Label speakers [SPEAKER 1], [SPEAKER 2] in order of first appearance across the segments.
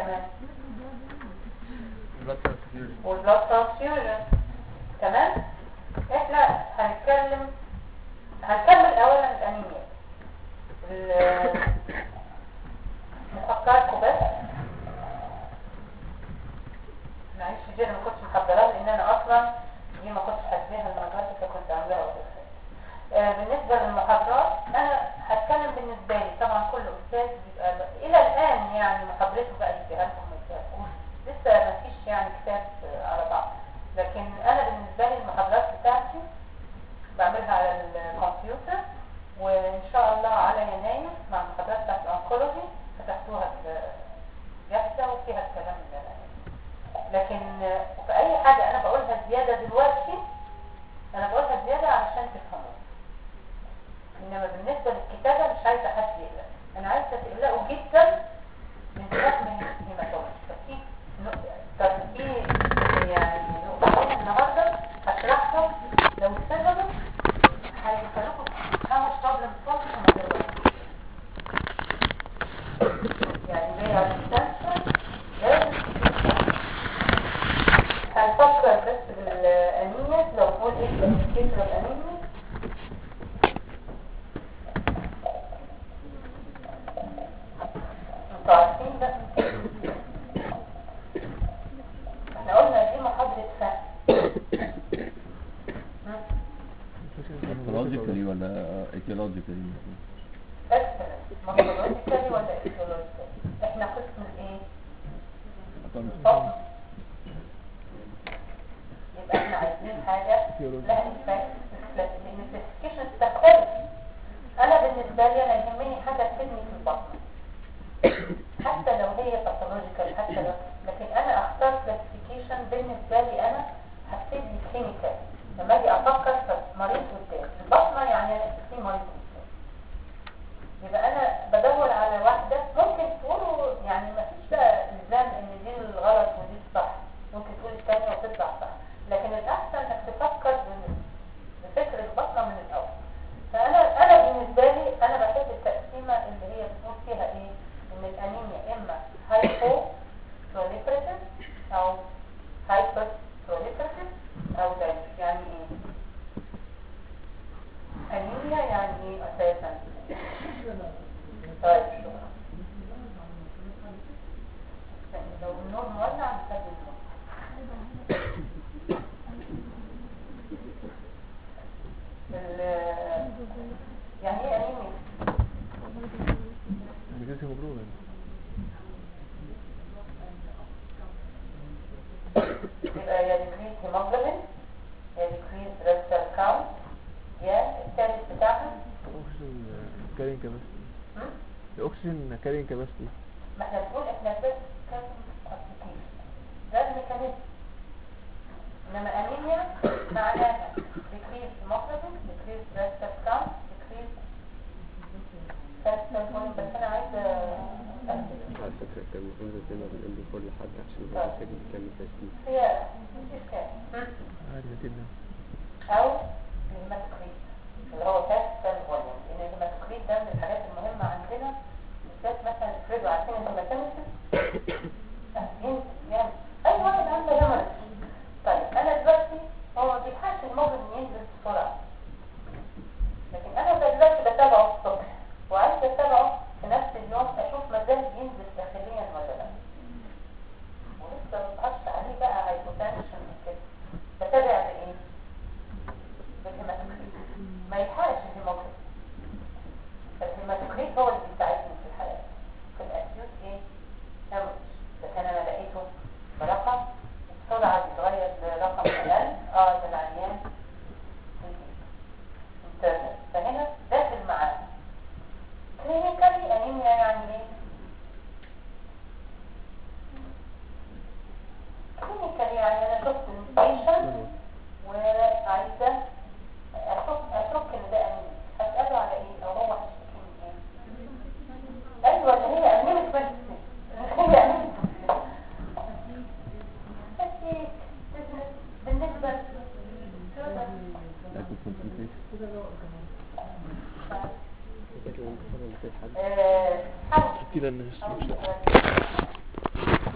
[SPEAKER 1] كمان والبلاد ترانسفيوجن تمام احنا هنتكلم هنكمل اولا الانيميا ال- نفكركم بس معلش دي انا ما كنتش محضراها لان انا اصلا دي ما كنتش حاسباها المرات دي فكنت عاملاها وقت الخير. آه، بالنسبه للمحاضرات انا هتكلم بالنسبه لي طبعا كل استاذ بيبقى الى الان يعني محاضرته بقى يديها لكم ما يديهالكوش. لسه ما فيش يعني كتاب آه، على بعض لكن انا بالنسبه لي المحاضرات بتاعتي بعملها على الكمبيوتر وان شاء الله على يناير مع المحاضرات بتاعت الانكولوجي فتحتوها جاهزه وفيها الكلام اللي انا لكن في اي حاجة انا بقولها زيادة دلوقتي انا بقولها زيادة علشان تفهموا انما بالنسبة للكتابة مش عايزة حد يقلق انا عايزة تقلقوا جدا من فهم الهيماتولوجي ففي نقطة- طب في يعني نقطتين النهاردة هشرحهم لو اتفهموا هيخلوكم تفهموا البروبلم صوت وما تقلقوش يعني زي الانسان لازم هنفكر بس بالانيميا لو نقول ايه كلاسيفيكيشن الانيميا انتوا عارفين ده احنا قلنا دي محاضرة فهم
[SPEAKER 2] Pathologically ولا etiologically
[SPEAKER 1] اكسلنت مونولوجيكالي ولا ايديولوجيكالي احنا قسم الايه فقط. يبقى احنا عايزين حاجة لها إفكت لأن الكلاسيفيكيشن تختلف أنا بالنسبة لي أنا يهمني حاجة تفيدني في البطن حتى لو هي باثولوجيكال حتى لو لكن أنا أختار كلاسيفيكيشن بالنسبة لي أنا هتفيدني كلينيكال لما أجي أفكر في مريض قدام البطنة يعني في مريض قدام يبقى انا بدور على واحدة ممكن تقولوا يعني ما فيش بقى الزام ان دي الغلط ودي الصح ممكن تقول الثانية وتطلع صح لكن الاحسن انك تفكر بال- بفكر البطنة من الاول فانا انا بالنسبة لي انا بحب التقسيمة اللي هي بتقول فيها ايه ان الانيميا اما هايبو proliferative او هايبر proliferative او ده يعني ايه انيميا يعني ايه اساسا طيب شكرا لو النور مولع نخلي النور ال- يعني ايه انيميا
[SPEAKER 3] بيجيز هيموجلوبين
[SPEAKER 1] يبقى يا decrease hemoglobin يا decrease red cell count يا الثالث بتاعها
[SPEAKER 3] الاكسجين كارين كاباسيتي
[SPEAKER 1] هم؟
[SPEAKER 3] الاكسجين كارين كاباسيتي
[SPEAKER 1] ما احنا بنقول احنا بس كان ابلكيشن ده الميكانيزم انما انيميا معناها decrease hemoglobin decrease red cell count decrease red cell volume بس انا عايزه أتأكد.
[SPEAKER 4] على فكرة كان المفروض الدنيا بنقول لكل حد عشان هو يسجل كام تسجيل
[SPEAKER 1] هي مش إشكال. هم؟
[SPEAKER 3] عادي نتيجة
[SPEAKER 1] او الهيماتوكريت اللي هو كاستر فوليوم لان الهيماتوكريت ده من الحاجات المهمه عندنا بالذات مثلا افرضوا عارفين الهيماتوميسيس يعني اي واحد عنده هيماتوميسيس طيب انا دلوقتي هو ما بيلحقش الموجود ينزل بسرعه لكن انا دلوقتي بتابعه الصبح وعايز اتابعه في نفس اليوم اشوف ما زال ينزل داخليا ولا لا ولسه ما بتحطش عليه بقى هايبوتنشن وكده بتابع بايه؟ بالهيماتوكريت ما يلحقش الهيموكريت الهيماتوكريت هو اللي بيساعدني في الحياة في الأكيوت ايه؟ هيموج إذا كان أنا لقيته برقم بسرعة بيتغير لرقم أقل اه ده العيان انترنال فهنا داخل معاه كلينيكالي أنيميا يعني ايه؟ كلينيكالي يعني أنا شفت البيشنت وعايزة أشك أشك إن ده أنيميا أسأله على إيه أو هو هيشتكي من إيه أيوة اللي هي أنيميك بس هي أنيميك بس بالنسبة
[SPEAKER 2] lack of concentration
[SPEAKER 4] فاكر لما كنا بنسأل حد
[SPEAKER 1] آه، حاول
[SPEAKER 3] كده الناس
[SPEAKER 1] أو-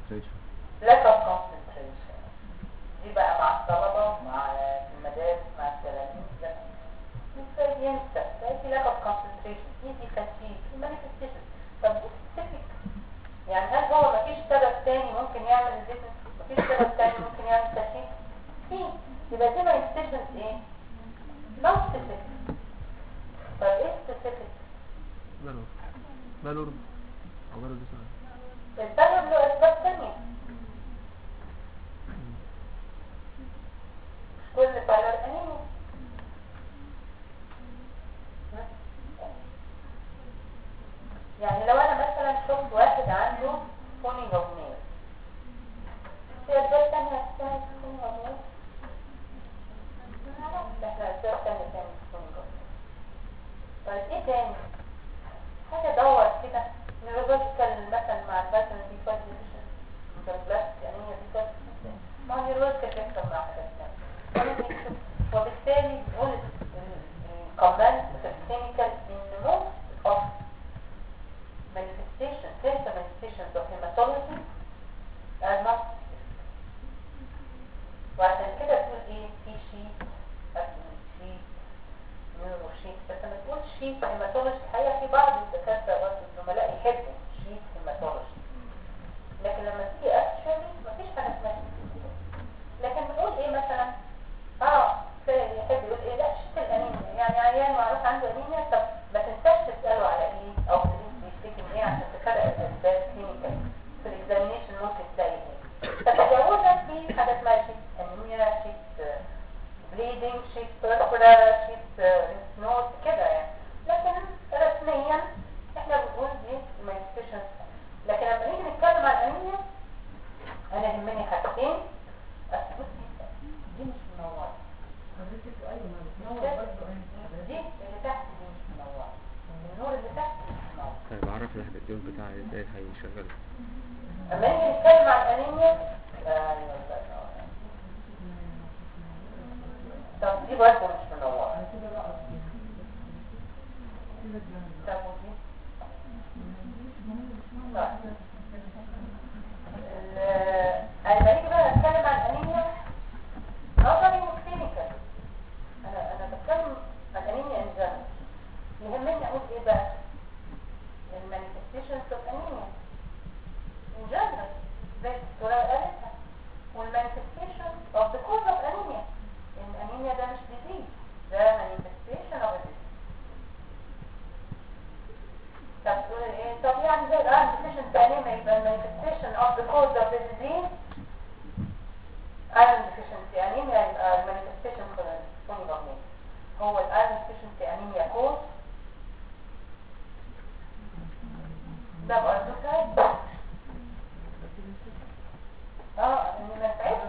[SPEAKER 2] concentration
[SPEAKER 1] lack of concentration دي بقى مع الطلبة مع في المدارس مع التلاميذ لا مش ينسى في lack of concentration easy fatigue في manifestation طب دي specific يعني هل هو مفيش سبب تاني ممكن يعمل الجسم مفيش سبب تاني ممكن يعمل fatigue في يبقى دي manifestations ايه non specific طب ايه specific
[SPEAKER 3] بالور بالور او بالور دي سنة
[SPEAKER 1] السبب له اسباب تانية كل بالر انيميا يعني لو انا مثلا شفت واحد عنده فوني جونير في اسباب تانية اسمها فوني جونير احنا اسباب تانية تانية فوني جونير طيب ايه تاني حاجة دور كده نيورولوجيكال مثلا مع الباتن دي فايت ديفيشن انتربلاست يعني هي دي فايت ما هو نيورولوجيكال بيحصل مع حاجات تانية وبالتالي نقول الكومنت في الكلينيكال ان most of manifestation clinical manifestations of hematology are not وعشان كده تقول ايه في شيت شيت نيورو شيت بس لما تقول شيت هيماتولوجي الحقيقه في بعض الدكاتره برضه الزملاء يحبوا شيت هيماتولوجي لكن لما تيجي اكشولي مفيش حاجه اسمها شيت لكن بنقول ايه مثلا اه تلاقي يحب يقول ايه لا شيت الانيميا يعني عيان معروف عنده انيميا طب ما تنساش تساله على ايه او بيشتكي من ايه عشان تفرق الاسباب كلينيكال في الاكزامينيشن ممكن تلاقي ايه فتجاوزا في حاجه اسمها شيت انيميا شيت بليدنج شيت بيركولا شيت نوت كده يعني لكن رسميا احنا بنقول دي manifestations لكن لما نيجي نتكلم عن الانيميا انا يهمني حاجتين أصل بصي دي مش منوره دي اللي تحت دي مش منوره النور اللي تحت مش منور
[SPEAKER 4] طيب اعرف الهدف بتاعي ازاي هيشغل
[SPEAKER 1] اما نيجي نتكلم عن الانيميا ايوه طب دي برضه مش منوره طب ودي طيب. ال- لما نيجي بقى نتكلم عن الانيميا نظري وكلينيكال انا انا بتكلم عن الانيميا ان جنرال يهمني اقول ايه بقى المانيفستيشنز اوف انيميا in general زي الدكتورة قالتها والمانيفستيشن of the cause of anemia ان anemia ده مش disease ده manifestation of a disease طب تقول ايه طب يعني زي الان deficiency anemia يبقى manifestation of the cause of the disease iron deficiency anemia يبقى manifestation for the anemia هو ال iron deficiency anemia cause ده برضه سايد اه ان ما تعبش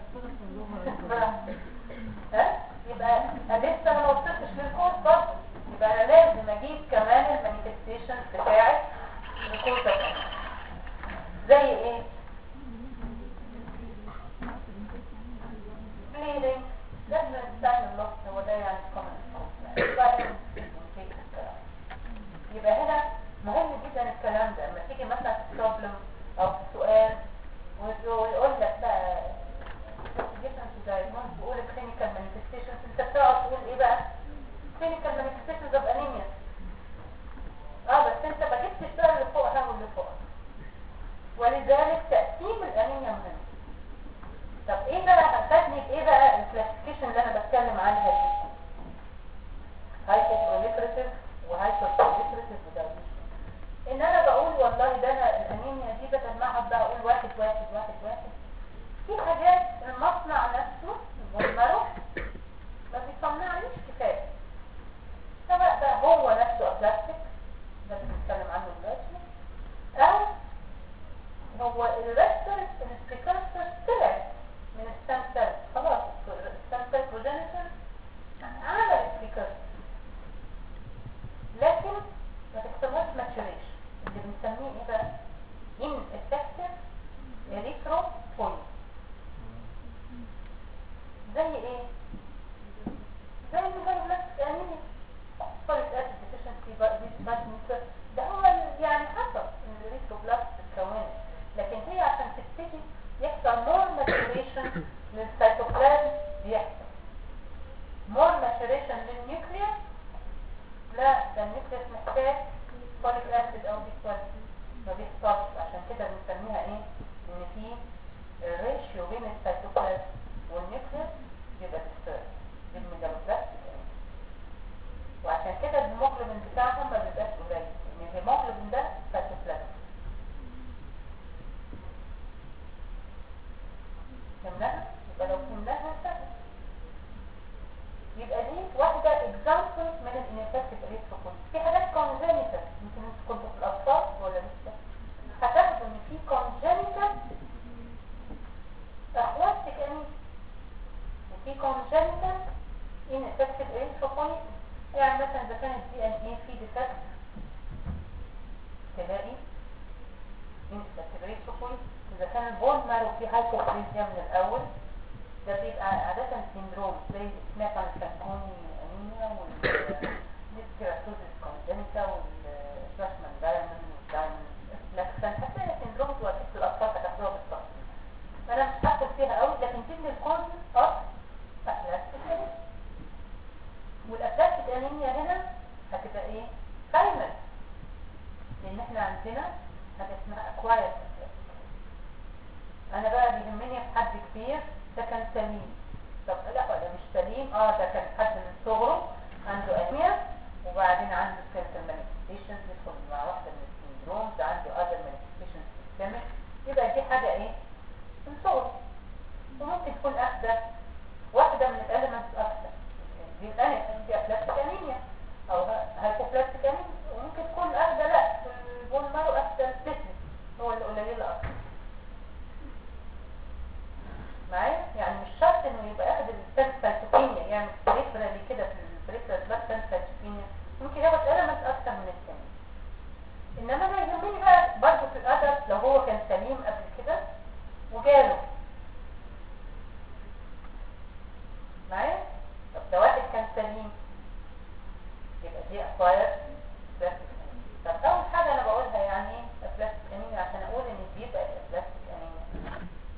[SPEAKER 1] ها يبقى أنا لسه انا ما وصلتش للكورس برضه يبقى انا لازم اجيب كمان المانيفستيشن بتاعت الكورس ده زي ايه bleeding لازم نستعمل اللفظ هو ده يعني common وبعدين نسيت الكلام يبقى هنا مهم جدا الكلام ده لما تيجي مثلا في بروبلم او في سؤال ويقول لك بقى different diagnosis ويقول clinical manifestations انت بتقعد تقول ايه بقى clinical manifestations of anemia اه بس انت ما جبتش بقى اللي فوقها واللي فوقها ولذلك تقسيم الانيميا مهم طب ايه بقى هتفادني بايه بقى الكلاسيفيكيشن اللي انا بتكلم عنها دي هايبوبروليفريتيف وهايبوبروليفريتيف ودايليشن ان انا بقول والله ده انا الانيميا دي بدل ما اقعد بقى اقول واحد واحد واحد واحد في حاجات المصنع نفسه مجمره ما بيصنعليش كفايه سواء بقى هو نفسه بلاستيك ده اللي بنتكلم عنه دلوقتي او هو الريستر السبيكرستر طلع من الستام سيل خلاص الستام سيل بروجينيتور عمل السبيكرستر لكن ما تحصلهاش ماتشوريشن اللي بنسميه ايه بقى ineffective erythropoiesis زي ايه زي الميجالوبلاستيك انيميا فوليك اسيد ديفيشنسي فيتامين ده هو ال- يعني حصل ان الريثروبلاست اتكونت لكن هي عشان ديفلكتد او ديسوالد ما بيحصلش عشان كده بنسميها ايه ان في الريشيو بين السيتوبلازم والنيوكليس يبقى ديسترب دي الميجالوبلاستيك يعني. وعشان كده الهيموجلوبين بتاعهم ما بيبقاش قليل ان الهيموجلوبين ده سيتوبلازم فهمناها؟ يبقى لو فهمناها سهل يبقى دي واحدة example من الانفكتيف اريثروبويت في حاجات congenital يمكن انتوا كنتوا في الاطفال ولا لسه هتاخدوا ان في congenital اخواتك يعني وفي congenital ineffective erythropoiesis يعني مثلا اذا كان الدي ان ايه في ديفكت تلاقي ineffective erythropoiesis اذا كان البون مارو في هايبوكريزيا من الاول ده بيبقى عادة سندروم زي سمعت عن الفانكوني انيميا والديسكيراتوزيس كونجنتا والفلاشمان دايموند والدايموند لاكسان هتلاقي سندروم دلوقتي في الاطفال هتاخدوها بالتفصيل انا مش هدخل فيها قوي لكن دي من الكونز اوف ابلاستيك والابلاستيك انيميا هنا هتبقى ايه؟ برايمري لان احنا عندنا حاجه اسمها اكوايرد انا بقى بيهمني في حد كبير ده كان سليم طب لا ولا مش سليم اه ده كان حد من صغره عنده انيميا وبعدين عنده سيرتال مانيفستيشنز يدخل مع واحده من السندرومز عنده اذر مانيفستيشنز سيستمك يبقى دي حاجه ايه من صغره وممكن تكون اخده واحده من الاليمنتس اكثر دي الانيميا دي ابلاستيك انيميا او هايبوبلاستيك انيميا وممكن تكون اخده لا في البون مارو اخده البيتنس هو اللي قليله اكتر معايا يعني مش شرط انه يبقى ياخد السايتوكينيا يعني بريفرالي كده في البريفرال بلاد سايتوكينيا ممكن ياخد elements اكتر من الثاني انما انا يهمني بقى برضه في الادلت لو هو كان سليم قبل كده وجاله معايا طب ده واحد كان سليم يبقى دي اكواير بلاستيك طب اول حاجه انا بقولها يعني ايه بلاستيك انيميا عشان اقول ان دي بقت بلاستيك انيميا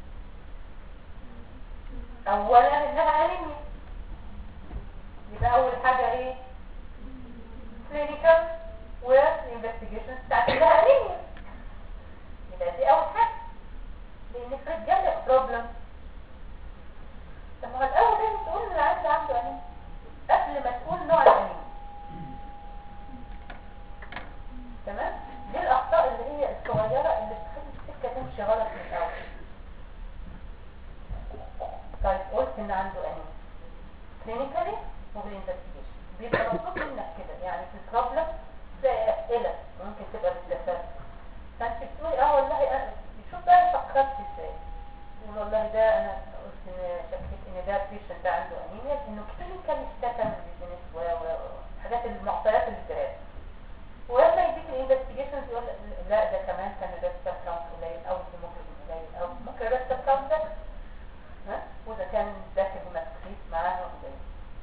[SPEAKER 1] اولا انها انيميا يبقى اول حاجة ايه كلينيكال والانفستيجيشن بتاعت انها انيميا يبقى دي اول حاجة لان افرض جالك بروبلم طب ما هو الاول لازم تقول ان العيال ده عنده انيميا قبل ما تقول نوع الانيميا تمام دي الاخطاء اللي هي الصغيرة اللي بتخلي السكة تمشي غلط من الاول طيب قلت ان عنده انيميا كلينيكالي وبالانفستيجيشن بيبقى مطلوب منك كده يعني في البروبلم زي اسئله ممكن تبقى بالدفاتر فانت بتقولي اه والله أنا شوف بقى فكرت ازاي تقول والله ده انا قلت ان شكيت ان ده بيشنت ده عنده انيميا انه كلينيكالي اشتكى من الديزينس وحاجات المعطيات اللي جرات ولما يديك الانفستيجيشن يقول لا ده كمان كان الريد كاونت قليل او الهيموجلوبين قليل او ممكن الريد كاونت ها واذا كان داخل هيماتوكريت معاه قليل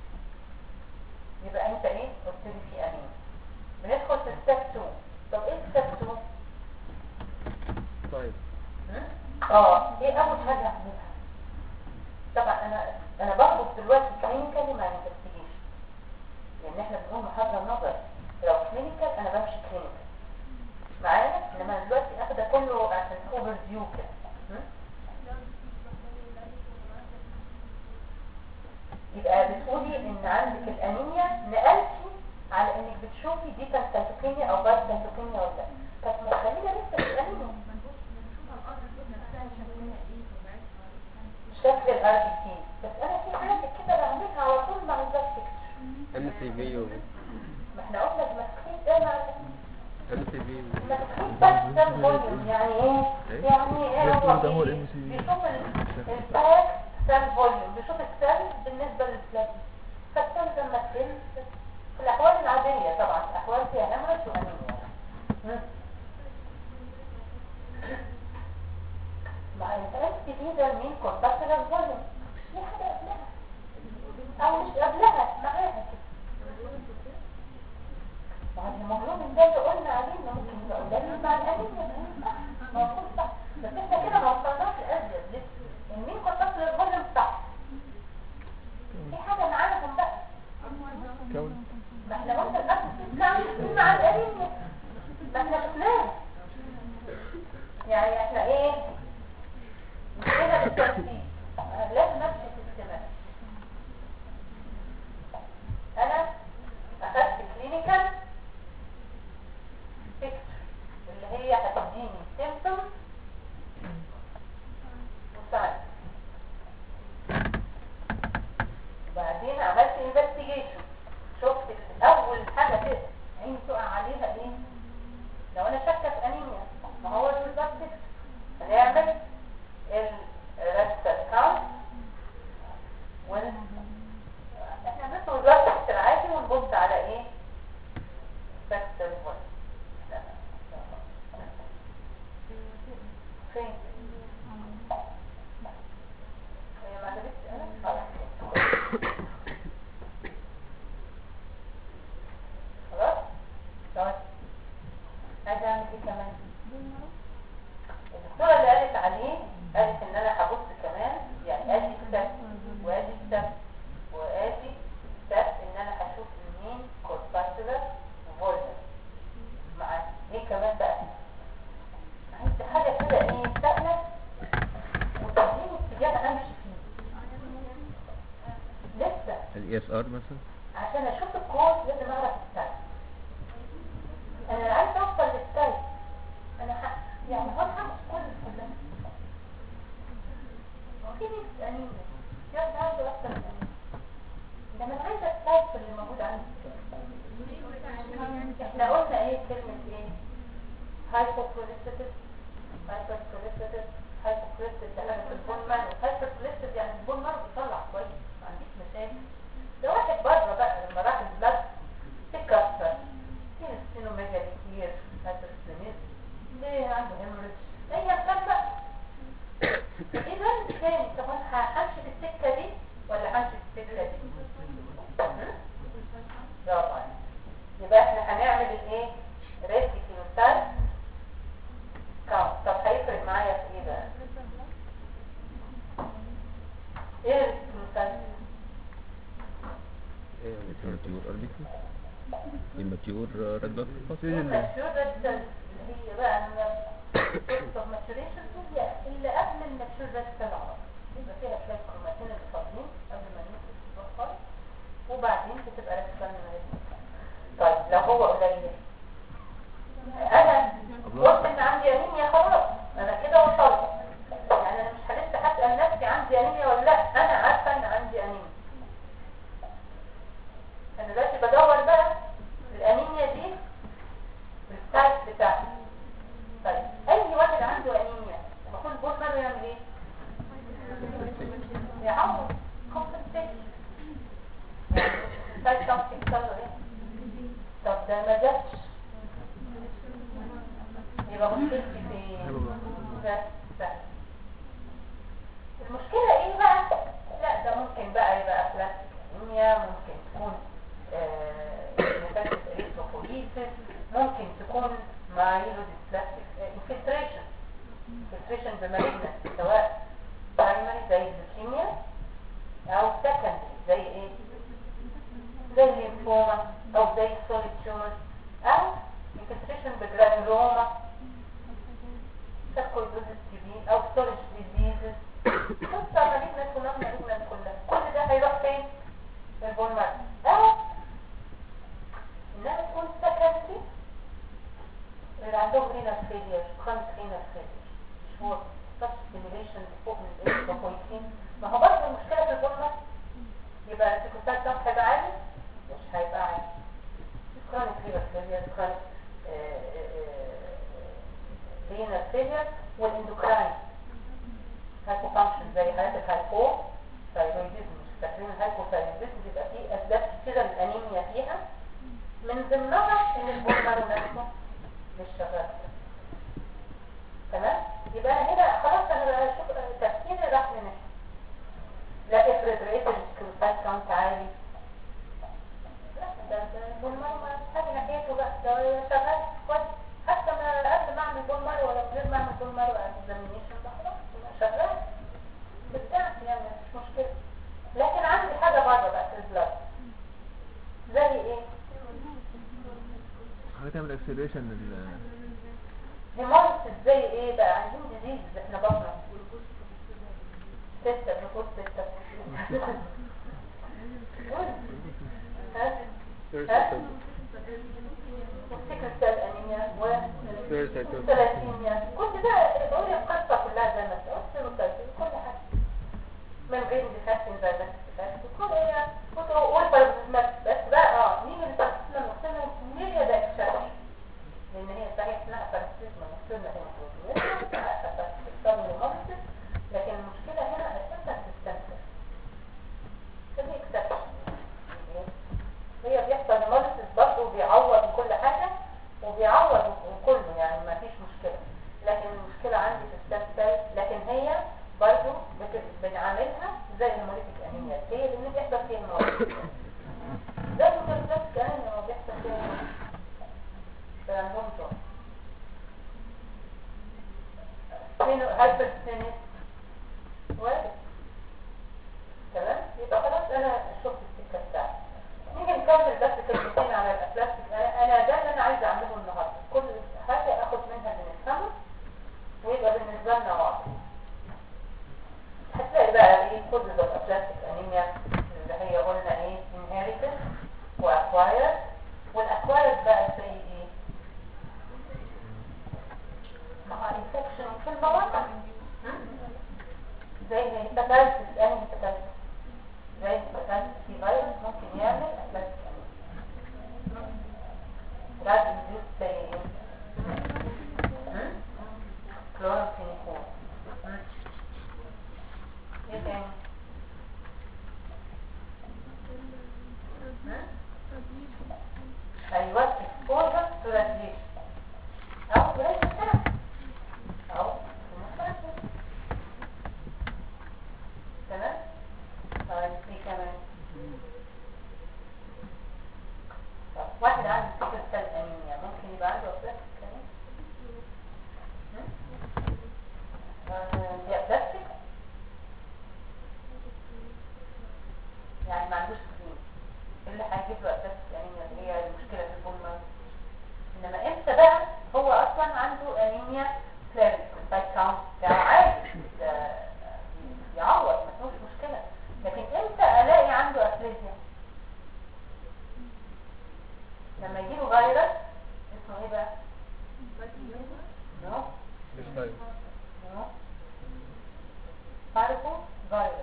[SPEAKER 1] يبقى انت ايه قلت لي في انيميا بندخل في ستيب 2 طب ايه ستيب 2
[SPEAKER 4] طيب
[SPEAKER 1] اه ايه اول حاجه اعملها طبعا انا انا بربط دلوقتي كلينيكالي مع الانفستيجيشن لان احنا بنقول محاضره نظر لو كلينيكال انا بمشي كلينيكال معايا انما أنا دلوقتي اخده كله عشان اوفر فيو كده م? يبقى بتقولي ان عندك الانيميا نقلتي على انك بتشوفي دي كانت سيتوكينيا او بارد سيتوكينيا ولا لا كانت مخلينا لسه في الانيميا شكل الار بي سي بس انا في حاجه كده بعملها على طول مع البلاستيك
[SPEAKER 4] ام سي في و
[SPEAKER 1] ما احنا قلنا المسكين ده مع
[SPEAKER 4] ام سي في
[SPEAKER 1] المسكين بس ده الفوليوم يعني ايه يعني ايه هو
[SPEAKER 3] ده هو
[SPEAKER 1] بي-
[SPEAKER 3] ال MCV.
[SPEAKER 1] بيشوف ال- الباك سيل فوليوم بيشوف السيل بالنسبه للبلازما فالسيل لما تقل في الاحوال العاديه طبعا في الاحوال فيها هامرج وانيميا مم. مع الانس دي ده مين كونتاكتر فوليوم في حاجه قبلها او مش قبلها معاها كده ما هو الهيموجلوبين ده اللي قلنا عليه انه ممكن يبقى قليل مع الانيميا صح موجود صح بس احنا كده ما وصلناش لازيد لسه المين كونتاكتر فوليوم صح في حاجه معاهم بقى
[SPEAKER 3] كون
[SPEAKER 1] ما احنا قلنا الاكل كان مع الانيميا ما احنا احنا شفناه يعني احنا ايه مشينا بالترتيب أنا لازم امشي سيستماتيك انا اخدت كلينيكال بيكتشر اللي هي هتديني سيمبتوم وساين وبعدين عملت انفستيجيشن شفت اول حاجه كده عيني تقع عليها ايه لو انا شاكه في انيميا ما هو البلاستيك هنعمل الريستال كاونت وال احنا بنطلب البلاستيك العادي ونبص على ايه فاكتور فين هي ما عجبتش انا خلاص خلاص طيب عايزه اعمل ايه كمان الدكتوره اللي قالت عليه قالت ان انا هبص كمان يعني ادي ستيب وادي ستيب وادي ستيب ان انا هشوف منين كورباسيلر وفولفر مع ايه كمان بقى عايز حاجه كده ايه سهله وتديني اتجاه امشي فيه لسه
[SPEAKER 2] الاي اس ار مثلا
[SPEAKER 1] عشان اشوف الكود لازم اعرف الستايل انا عايز اوصل للستايل انا ح... يعني هو الحمد كل كلها وفي ناس انيميا يقعد عنده اكتر من انيميا لما انا عايزه الستايل اللي موجود عندي احنا قلنا ايه كلمه ايه هايبوكوليستيك هايبوكوليستيك هايبوكوليستيك ده حاجه في البون مارو هايبوكوليستيك يعني البون مارو بيطلع كويس ما عنديش مشاكل ده واحد بره بقى لما راح البلد تكسر في سينوميجالي كتير هاترسلميز ليه عنده هيموريج اي كان بقى اذا تاني طب انا همشي في السكه دي ولا همشي في السكه دي هم؟ برافو عليك. يبقى احنا هنعمل الايه ريتيكيوتال كاونت طب هيفرق معايا في ايه بقى ايه الريتيكيوتال
[SPEAKER 4] ايه يعني
[SPEAKER 2] immature RBC immature red blood cell
[SPEAKER 1] الماتشور ريد سيلز اللي هي بقى انا اوف ماتشوريشن هي اللي قبل الماتشور ريد سيل على طول. يبقى فيها شويه كروماتين اللي فاضلين قبل ما ننقل البخار وبعدين بتبقى ريد سيل من ريد طيب لو هو قليل انا قلت ان عندي انيميا خلاص انا كده وصلت يعني انا مش لسه هسال نفسي عندي انيميا ولا لا انا عارفه ان عندي انيميا انا دلوقتي بدور بقى الانيميا دي التايب بتاعها طيب اي واحد عنده انيميا المفروض البول مره يعمل ايه يعوض كومبنسيشن يعني التايب كام تحصل له ايه طب ده ما جاتش يبقى مشكلتي فين بس بس المشكلة ايه بقى لا ده ممكن بقى يبقى بلاستيك انيميا ممكن تكون نفاس اريثروبوليسيس ممكن تكون مايلوديسبلاستيك انفلتريشن انفلتريشن بمالجنس سواء برايمري زي الليوكيميا او سكندري زي ايه زي الليمفوما او زي السوليد تيومر او انفلتريشن بجرانيلوما ساركويدوزيس تي او ستورج ديزيزز قصة مالجنس ونون مالجنس كلها كل ده هيروح فين؟ في البون مارك او انها تكون سكندري اللي عندهم رينال فيلير كرونيك رينال فيلير مش هو سب ستيميليشن فوق من الاسبوكويتين ما هو برضه المشكله في البون مارك يبقى السيكوتات ده هيبقى عالي مش هيبقى عالي كرونيك رينال فيلير كرونيك رينال فيلير والاندوكراين هايبو فانكشن زي حالات الهايبو ثايرويدزم مش فاكرين الهايبو ثايرويدزم بيبقى فيه اسباب كتيره للانيميا فيها من ضمنها ان البولمر نفسه مش شغال تمام يبقى انا هنا خلاص انا بقى اشوف تفكيري راح لنفسي لا افرض لقيت الكلوفات كاونت عالي لا ده ده البولمر ما حاجه ناحيته بقى ده شغال كويس حتى ما قبل ما اعمل بولمر ولا غير ما اعمل بولمر ولا اكزامينيشن ده خلاص شغال بتاعتي يعني مش مشكله لكن عندي حاجه بره بقى في البلاد زي ايه
[SPEAKER 3] حاجة تعمل اكسلريشن
[SPEAKER 1] ايه بقى عايزين ديزيز احنا بطنه ستة بنقول ستة ها ها والسكر سيل انيميا و
[SPEAKER 4] Spherocytosis.
[SPEAKER 1] ثلاثينيا كل ده قولي القصة كلها زي ما انت قلت وثلاثين كل حاجة من غير ديفاكتين زي ما انت كل هي والبارازيتمات بس بقى اه نيجي للبارازيتمات نقسمها ليه هي ده اكشن لان هي صحيح اسمها بارازيتمات نقسمها هيماتوزيس لكن المشكلة هنا اساسا في السنسر فدي اكسبشن هي بيحصل هيماتوزيس برضه وبيعوض كل حاجة وبيعوض كله يعني ما فيش مشكلة لكن المشكلة عندي في الستام سيل لكن هي برضو بت- بنعاملها زي الهيموليتيك انيميا ليه؟ لان بيحصل فيها هيموليتيك زي الهيموليتيك انيميا ما بيحصل فيها هيموليتيك فعندهم دور فين هايبرستينيس وارد تمام يبقى خلاص انا شفت السكه بتاعتي نيجي نكمل بس كلمتين على الابلاستيك انا انا ده اللي انا عايزه اعمله النهارده كل حاجه اخد منها اللي نفهمه ويبقى بالنسبه لنا واضح هتلاقي بقى ايه كل ده الابلاستيك انيميا اللي هي قلنا ايه انهيريتد واكوايرد والاكوايرد بقى زي ايه مع انفكشن في المواقع زي الهيباتايتس انهي هيباتايتس زي الهيباتايتس في فيروس ممكن يعمل ابلاستيك انيميا دراج انديوس زي ايه كلورامفينيكول ايه تاني ايوه exposure to radiation او radiation او chemotherapy. تمام طيب في كمان طب واحد عنده سكر سيل انيميا ممكن يبقى عنده ابلاستيك كمان دي ابلاستيك يعني ما عندوش كريم إيه اللي هيجيب له ابلاستيك انيميا اللي هي المشكله في البولمان انما امتى بقى هو اصلا عنده انيميا فلاري البايت كاونت بتاعه عادي ده يعوض ما فيهوش مشكله لكن امتى الاقي عنده افليزيا لما يجيله فيروس اسمه ايه بقى نو
[SPEAKER 4] مش طيب
[SPEAKER 1] نو عارفه فيروس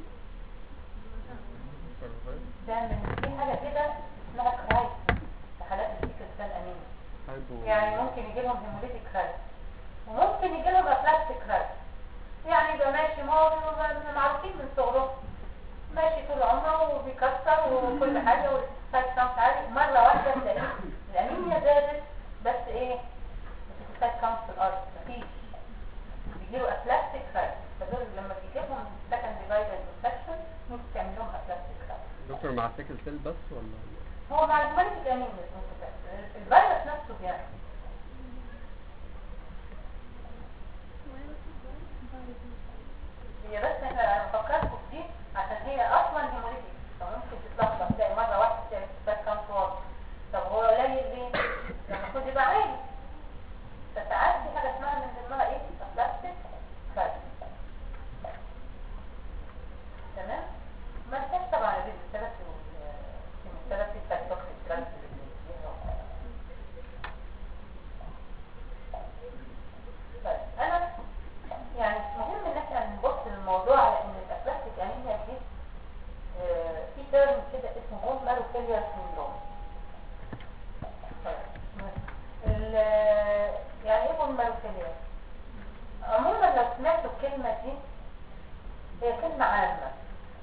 [SPEAKER 1] ده من في حاجه كده اسمها كرايس في حالات السكر سيل انيميا
[SPEAKER 4] هايبو
[SPEAKER 1] يعني ممكن يجي لهم هيموليتيك كرايس وممكن يجي لهم ابلاستيك كرايس يعني يبقى ماشي ما هو بيبقى معروفين من صغرهم ماشي طول عمره وبيكسر وكل حاجه والسايت كاونت عالي مره واحده تلاقيه الانيميا زادت بس ايه السايت كاونت في الارض مفيش بيجيله ابلاستيك كرايس فدول لما بيجي لهم سكند ديفايدد انفكشن ممكن تعمل لهم ابلاستيك كرايس
[SPEAKER 4] دكتور مع سيكل سيل بس ولا
[SPEAKER 1] هو مع الهيموليتيك انيميا الفيروس نفسه بيعمل هي بس احنا فكرتكم فيه عشان هي اصلا هيموليتيك فممكن تتلخبط تلاقي مره واحده تلاقي الفات كام فوق طب هو قليل ليه؟ لما المفروض يبقى عالي فساعات في حاجه اسمها من ضمنها ايه؟ بلاستيك فات تمام؟ ما انتش طبعا الريزوثيرابي والكيموثيرابي التاكسيك دراجز طيب انا يعني مهم ان احنا نبص للموضوع على ان الابلاستيك انيميا دي آه، في ترم كده اسمه بون مارو فيلير سيندروم يعني ايه بون مارو فيلير عموما لو سمعتوا الكلمه دي هي كلمه عامه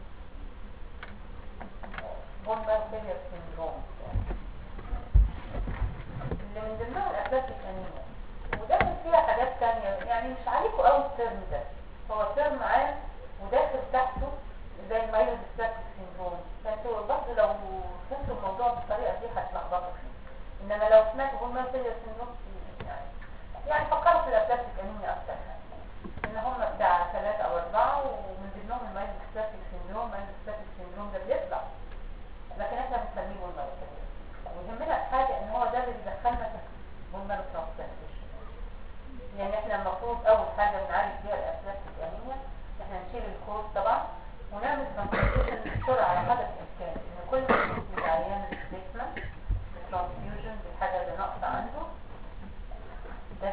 [SPEAKER 1] بون مارو فيلير سيندروم اللي من ضمنها الابلاستيك انيميا وداخل فيها حاجات تانية يعني مش عليكم قوي الترم ده هو ترم عام وداخل تحته زي المايلز ستاتيك سيندروم فانتوا برضه لو فهمتوا الموضوع بالطريقه دي هتلخبطوا فيه انما لو سمعتوا هو مايلز سيندروم يعني يعني فكروا في الابلاستيك انيميا اكتر ان هم بتاع ثلاثة او اربعة ومن ضمنهم المايلز ستاتيك سيندروم المايلز ستاتيك سيندروم ده بيطلع لكن احنا بنسميه بولمارو ويهمنا حاجة ان هو ده اللي بيدخلنا في بولمارو ترانسبلانتيشن يعني احنا المفروض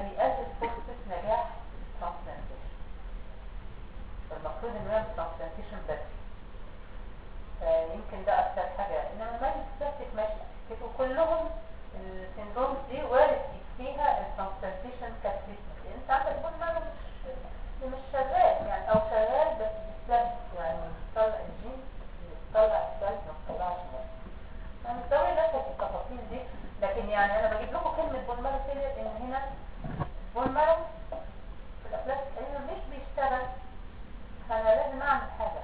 [SPEAKER 1] بيقلل فرصة نجاح transplantation المفروض ان هو transplantation بس آه، يمكن ده اكتر حاجة انما ما يستفتك ماشي كده كلهم السندروم دي وارد فيها الترانسبلانتيشن كتريتمنت لان انت عندك كل مرة مش مش شغال يعني او شغال بس بيستهلك يعني بيطلع الجين بيطلع السيل ما بيطلعش نفسه انا مش ضروري ندخل في التفاصيل دي لكن يعني انا بجيب لكم كلمة بون مارو فيلير ان هنا بون مارو في الافلاس انه مش بيشتغل فانا لازم اعمل حاجة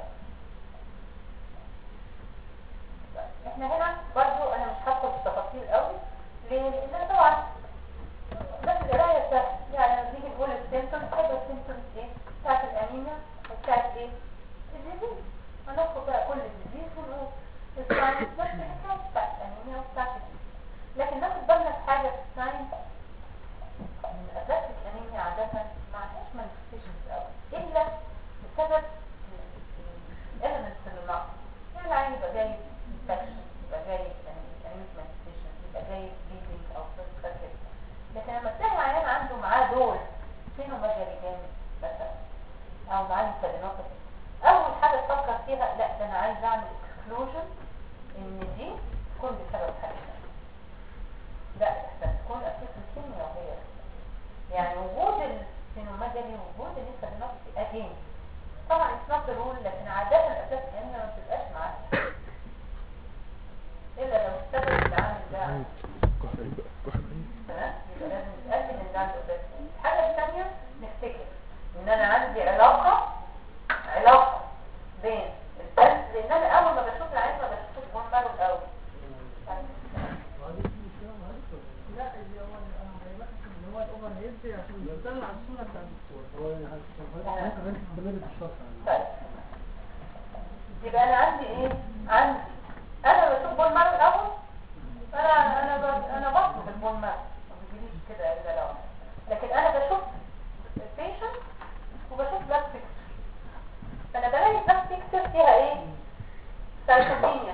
[SPEAKER 1] احنا هنا برضو انا مش هدخل في التفاصيل قوي ليه؟ لان طبعا بس القرايه سهل يعني لما نيجي نقول السيمتومز هيبقى السيمتومز ايه؟ بتاعت الانيميا وبتاعت ايه؟ الديزيز هناخد بقى كل الديزيز ونقول الساينس نفس الحكايه بتاعت الانيميا وبتاعت الديزيز لكن ناخد بالنا في حاجه في الساينس ان الابلاستيك انيميا عاده ما عندهاش مانيفستيشنز قوي الا بسبب الاليمنتس اللي ناقصه يعني العين يبقى جاي انفكشن يبقى جاي انيميك مانيفستيشن يبقى جاي بليدنج او فيزيكال كده لكن لما تلاقي عيان عنده معاه دول فينو مجري جامد مثلا او معاه انسالينوباثي اول حاجه تفكر فيها لا ده انا عايز اعمل اكسكلوجن ان دي تكون بسبب حاجه تانية. لا احسن تكون اساس الكيمياء وهي يعني وجود الفينومجري وجود الانسالينوباثي اجين طبعا اتس نوت رول لكن عاده الاساس الكيمياء ما بتبقاش معاها الا لو السبب اللي عامل ده تمام يبقى لازم نتاكد ان ده عنده اساس الحاجه الثانيه نفتكر ان انا عندي علاقه علاقه بين القلب لان انا اول ما بشوف العين ما بشوفش بون ماله الاول
[SPEAKER 5] لا اللي هو اللي هو الاوفر هيد عشان يطلع الصوره بتاعت
[SPEAKER 1] طيب يبقى انا عندي ايه عندي انا بشوف بون ماله الاول انا انا ب... انا بطلب البون ماله ما بيجيليش كده الا لو لكن انا بشوف البيشنت وبشوف بلاد بيكتشر فانا بلاقي بلاد بيكتشر فيها ايه سايتوكينيا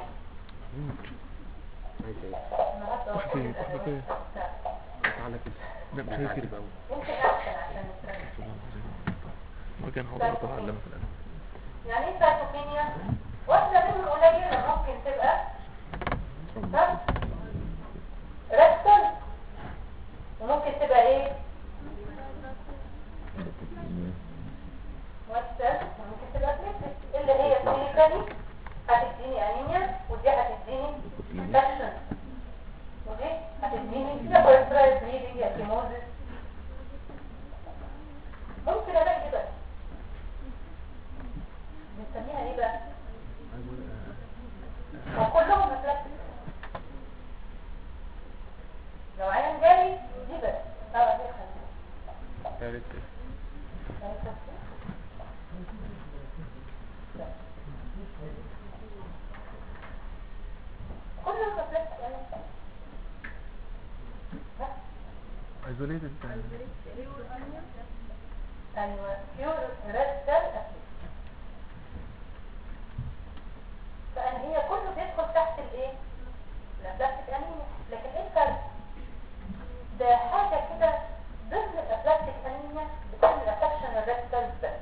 [SPEAKER 4] عايز ايه؟
[SPEAKER 1] النهارده
[SPEAKER 2] واحد
[SPEAKER 1] كل
[SPEAKER 2] ايه؟ واحد
[SPEAKER 1] الأدوات
[SPEAKER 2] ايه؟
[SPEAKER 1] بتاعت-
[SPEAKER 4] تعالى كده
[SPEAKER 2] لا مش
[SPEAKER 4] تعالى
[SPEAKER 2] هيجري
[SPEAKER 4] بقى.
[SPEAKER 1] يمكن احسن عشان نتكلم
[SPEAKER 2] وكان هو برضه علمه في الألم
[SPEAKER 1] يعني ايه سايتوكينيا واحدة منهم قليلة ممكن تبقى ها؟ ركتل وممكن تبقى ايه واتسل وممكن تبقى بليتس اللي هي كلينيكالي هتديني انيميا ودي هتديني انفكشن ودي هتديني يا بريفرايز بليدنج يا كيموزيس ممكن الاقي كده بنسميها ايه بقى وكلهم ريفلكس لو عين جالي دي بس اه دي خلينا
[SPEAKER 2] ثالث
[SPEAKER 1] كلهم ريفلكس
[SPEAKER 2] ايزوليتد
[SPEAKER 1] ايوه بيور ريد سيل فان هي كله بيدخل تحت الايه الابلاستيك انيميا لكن ايه الفرق ده حاجه كده ضمن الابلاستيك انيميا بتعمل افكشن الريد سيلز بس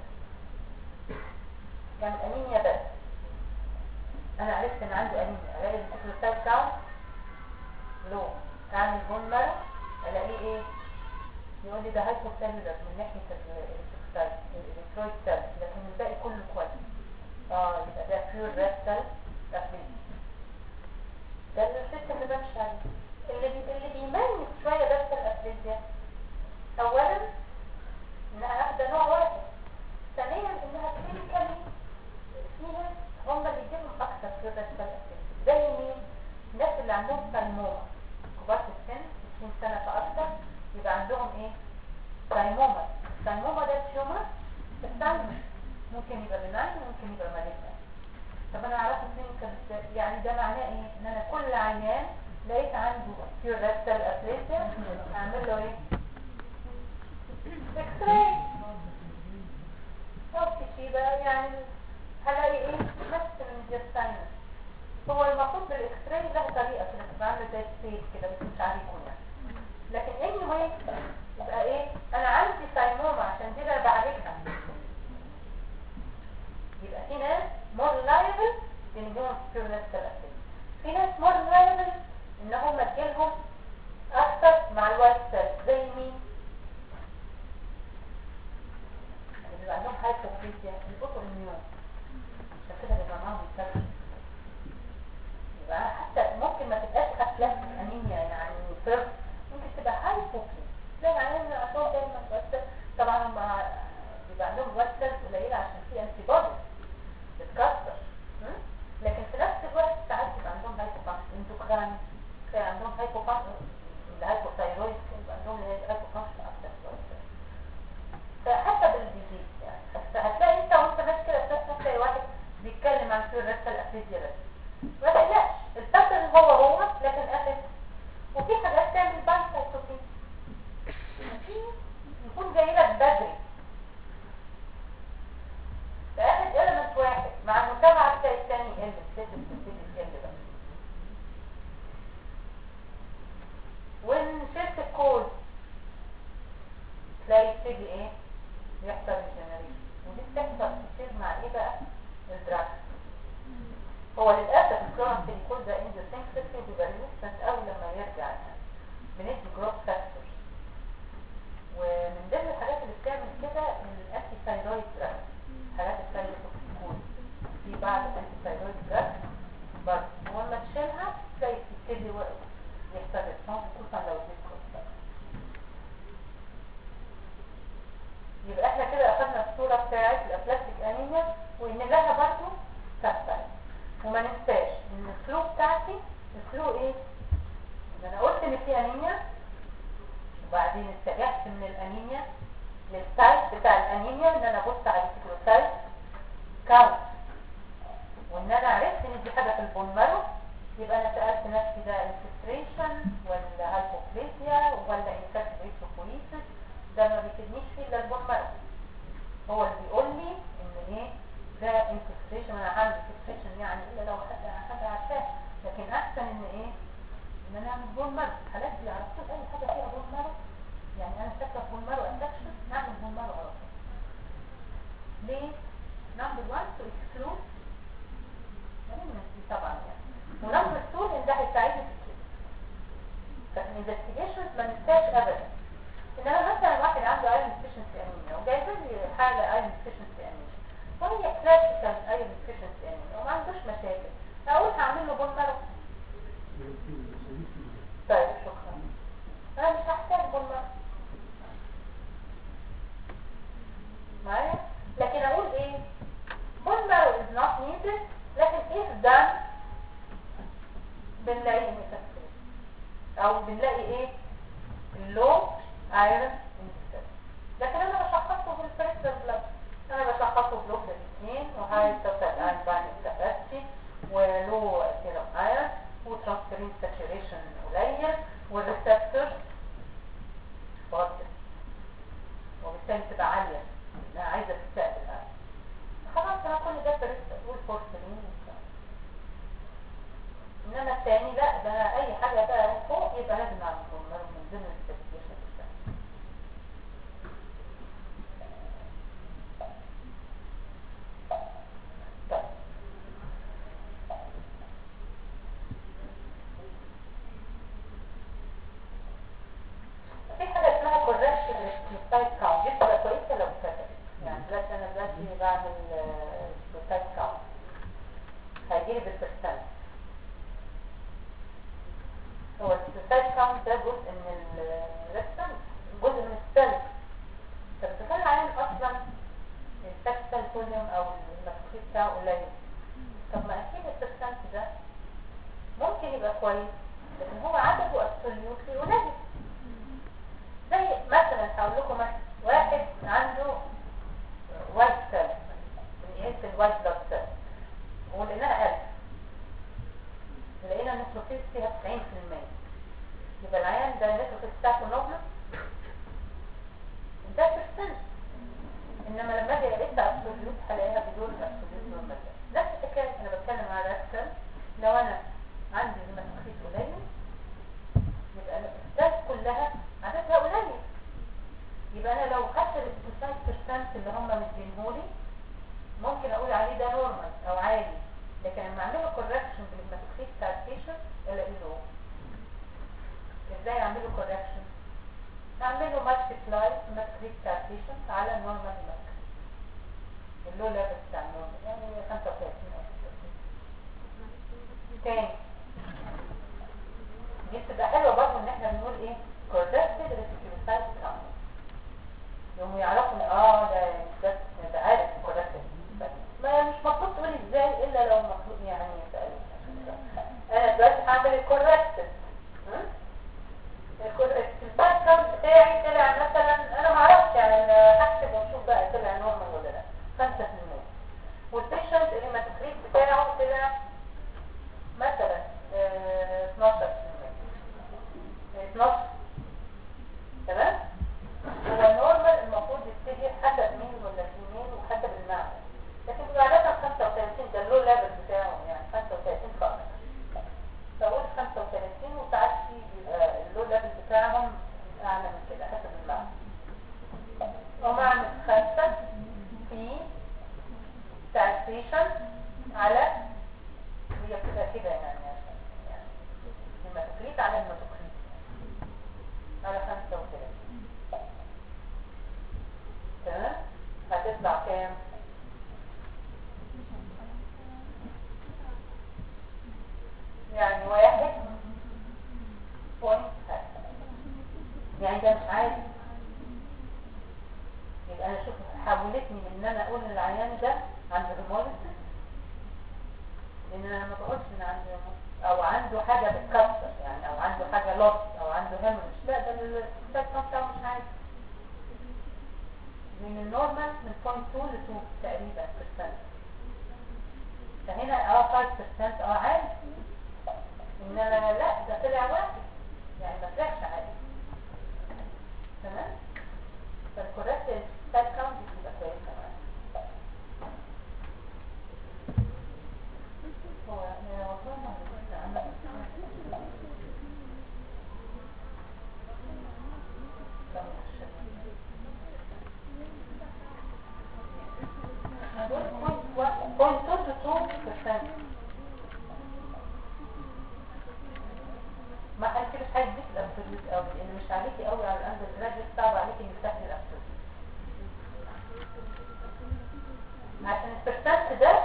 [SPEAKER 1] يعني انيميا بس انا عرفت ان عنده انيميا الاقي السيكلوسايد كاونت لو اعمل بون مارو الاقيه ايه يقول لي ده هايبوثيرميلر من ناحيه السيكلوسايد الالكترويد سيل لكن الباقي كله كويس اه يبقى ده بيور ريد سيل افريدي ده السيستم اللي بمشي عليه اللي بي... اللي بيميز شويه بس الافريديا اولا انها اخده نوع واحد ثانيا انها كلينيكالي فيها هم اللي يجيبهم اكتر في الريد سيل افريديا زي مين؟ الناس اللي عندهم سلموما كبار في السن 60 سنه فاكتر يبقى عندهم ايه؟ سايموما السايموما ده تيومر في الثالمس ممكن يبقى بناين ممكن يبقى مالجنان طب انا اعرفه كلينيكال ازاي يعني ده معناه ايه ان انا كل عيان لقيت عنده بيور ريكتال ابليسيا اعمل له ايه اكس راي نفس الشيء بقى يعني هلاقي ايه نفس الانجستاينس هو المفروض بالاكس راي له طريقه كده تبقى عامله زي السيف كده بس مش عليكم يعني لكن anyway يبقى ايه افريقيا الاوتو اميون عشان كده بيبقى معاهم السبب يبقى حتى ممكن ما تبقاش افلاس انيميا يعني صرف ممكن تبقى هايبوكلي تلاقي عيان عندهم دايما بس طبعا هم بيبقى عندهم وايت سيلز قليله عشان في انتي بوديز بتكسر م? لكن في نفس الوقت ساعات بيبقى عندهم هايبوفانكشن اندوكراين تلاقي عندهم هايبوفانكشن الهايبوثايرويد بيبقى عندهم هايبوفانكشن اكتر شويه فحسب الديزيز يعني بس هتلاقي انت وانت ماشي كده اساسا هتلاقي واحد بيتكلم عن سير ريكتال افيزيا بس ما تقلقش الباترن هو هو لكن اخف وفي حاجات تعمل بايسايتوكين في يكون جاي لك بدري فاخد element واحد مع المتابعة تلاقي الثاني يقل الست بتبتدي تقل بقى وان شلت الكود تلاقي يبتدي ايه يحصل الجنريشن ودي بتحصل كتير مع ايه بقى الدراج هو للاسف الكلام بيكون ده اندوسينكريسي وبيبقى ريزيستنت قوي لما يرجع يعني بندي جروث فاكتورز ومن ضمن الحاجات اللي بتعمل كده الانتي ثايرويد دراج حاجات الثايرويد في بعض الانتي ثايرويد دراج برضه ولما تشيلها تلاقي تبتدي يحصل ريسبونس خصوصا لو دي كروس يبقى احنا كده اخدنا الصورة بتاعت الابلاستيك انيميا وان لها برضه سبتايب وما ننساش ان الفلو بتاعتي الفلو ايه ان انا قلت ان في انيميا وبعدين اتجهت من الانيميا للتايب بتاع الانيميا ان انا ابص على السيكلوسايت كاونت وان انا عرفت ان دي حاجه في البون مارو يبقى انا سالت نفسي ده انفلتريشن ولا هايبوكليزيا ولا انفكت ريتروبوليسيس ده ما بيفيدنيش فيه الا البون مارو هو اللي بيقول لي ان ايه ده انفلتريشن انا عندي انفلتريشن يعني الا لو حاجه حاجه عارفاه لكن احسن ان ايه ان انا اعمل بون مارو الحالات اللي عرفتوا اي حاجه فيها بون مارو يعني انا فاكره بون مارو انفكشن اعمل بون مارو على طول ليه نمبر 1 تو اكسكلود طبعا يعني ونمبر 2 ان ده هيساعدني في كده فالانفستيجيشنز ما ننساش ابدا انما مثلا واحد عنده ايرون ديفيشنسي انيميا وجايبين لي حاله ايرون ديفيشنسي انيميا وهي كلاسيكال ايرون ديفيشنسي انيميا وما عندوش مشاكل اقول هعمل له بون مارو طيب شكرا انا مش هحتاج بون مارو معايا لكن اقول ايه bone marrow is not needed لكن if done بنلاقي ميتاستاسيس او بنلاقي ايه low iron in the cell لكن انا بشخصه بالفريكتر بلاد انا بشخصه بلوكل الاثنين وهاي توتال ايرون بايندينج كاباسيتي ولو سيرم ايرون وترانسفيرين ساتوريشن قليل والريسبتور فاضل وبالتالي تبقى عاليه انها عايزه تستقبل ايرون خلاص انا كل ده فريكتر والفورسلين انما الثاني لا ده أنا اي حاجه بقى فوق يبقى لازم اعمل بومر من ضمن السبيكيشن بتاعتي طيب في حاجه اسمها كوركشن للسايد كاونت دي بتبقى كويسه لو اتكتبت يعني دلوقتي انا دلوقتي بعمل سايد كاونت هيجيلي بالبرسنت هو السايد كاونت ده جزء من الرسم جزء من السيل فبتخلي عين اصلا السكتال فوليوم او المسكوت بتاعه قليل طب ما اكيد البرسنت ده ممكن يبقى كويس لكن هو عدده ابسوليوتلي قليل زي مثلا هقول لكم مثلا واحد عنده وايت سيل بنقيس الوايت بلاد سيل ولقيناها 1000 لقينا النيتروفيل فيها 90% يبقى العيان ده النيتروفيل بتاعته نورمال ده برسنت انما لما اجي اقيس ابسوليوت هلاقيها بدون ابسوليوت نورمال نفس الحكايه انا بتكلم على السيل لو انا عندي المسكوت قليل يبقى السيل كلها عددها قليل يبقى انا لو خدت ال 95% اللي هم مدينهولي ممكن اقول عليه ده نورمال او عادي لكن لما اعمله كوركشن بالهيماتوكريت بتاع البيشنت الاقي له ازاي اعمله كوركشن اعمله مالتيبلاي هيماتوكريت بتاع البيشنت على نورمال هيماتوكريت اللو ليفل بتاع النوم يعني 35 أو 36 تاني دي بتبقى حلوة برضه ان احنا بنقول ايه corrected reticulocyte count يوم يعرفوا ان اه ده ده ده عارف corrected ما مش مطلوب تقول ازاي الا لو مطلوب يعني انا دلوقتي هعمل الكوركتد الباك جراوند بتاعي طلع مثلا انا ما اعرفش يعني أنا هحسب ونشوف بقى طلع نورمال ولا لا 5% والبيشنت الهيماتوكريت بتاعه طلع مثلا آه، 12% 12 تمام هو النورمال المفروض يبتدي حسب مين ولا في مين وحسب المعنى لكن بيبقى عادة 35 ده اللو ليفل بتاعه يعني 35 فقط فأقول 35 وساعات في بيبقى اللو ليفل بتاعهم أعلى من كده حسب المعنى هم أعمل خمسة في taxation على هي بتبقى كده يعني عشان يعني الماتوكريت على الماتوكريت على 35 تمام هتطلع كام؟ يعني واحد بوينت يعني ده مش عادي يبقى انا شوف حولتني من ان انا اقول للعيان ده عنده هيموليسيس لان انا ما بقولش ان عنده هيموليسيس او عنده حاجه بتكسر يعني او عنده حاجه لوس او عنده هيموليسيس لا ده الستات بتاعه مش عادي من النورمال من 0.2 ل 2 تقريبا percent فهنا اه 5% اه عادي انما لا ده طلع واحد يعني ما طلعش عادي تمام فالكوريكت ستات كاونت بتبقى كويسه معاك. هو احنا وصلنا لسه عندنا لا، مش هدول point one- point two to two percent. ما انت مش هيديك الابسوليوت قوي لان مش عليكي قوي على الاندر جراديوت صعب عليكي انك تاخدي الابسوليوت عشان البرسنت ده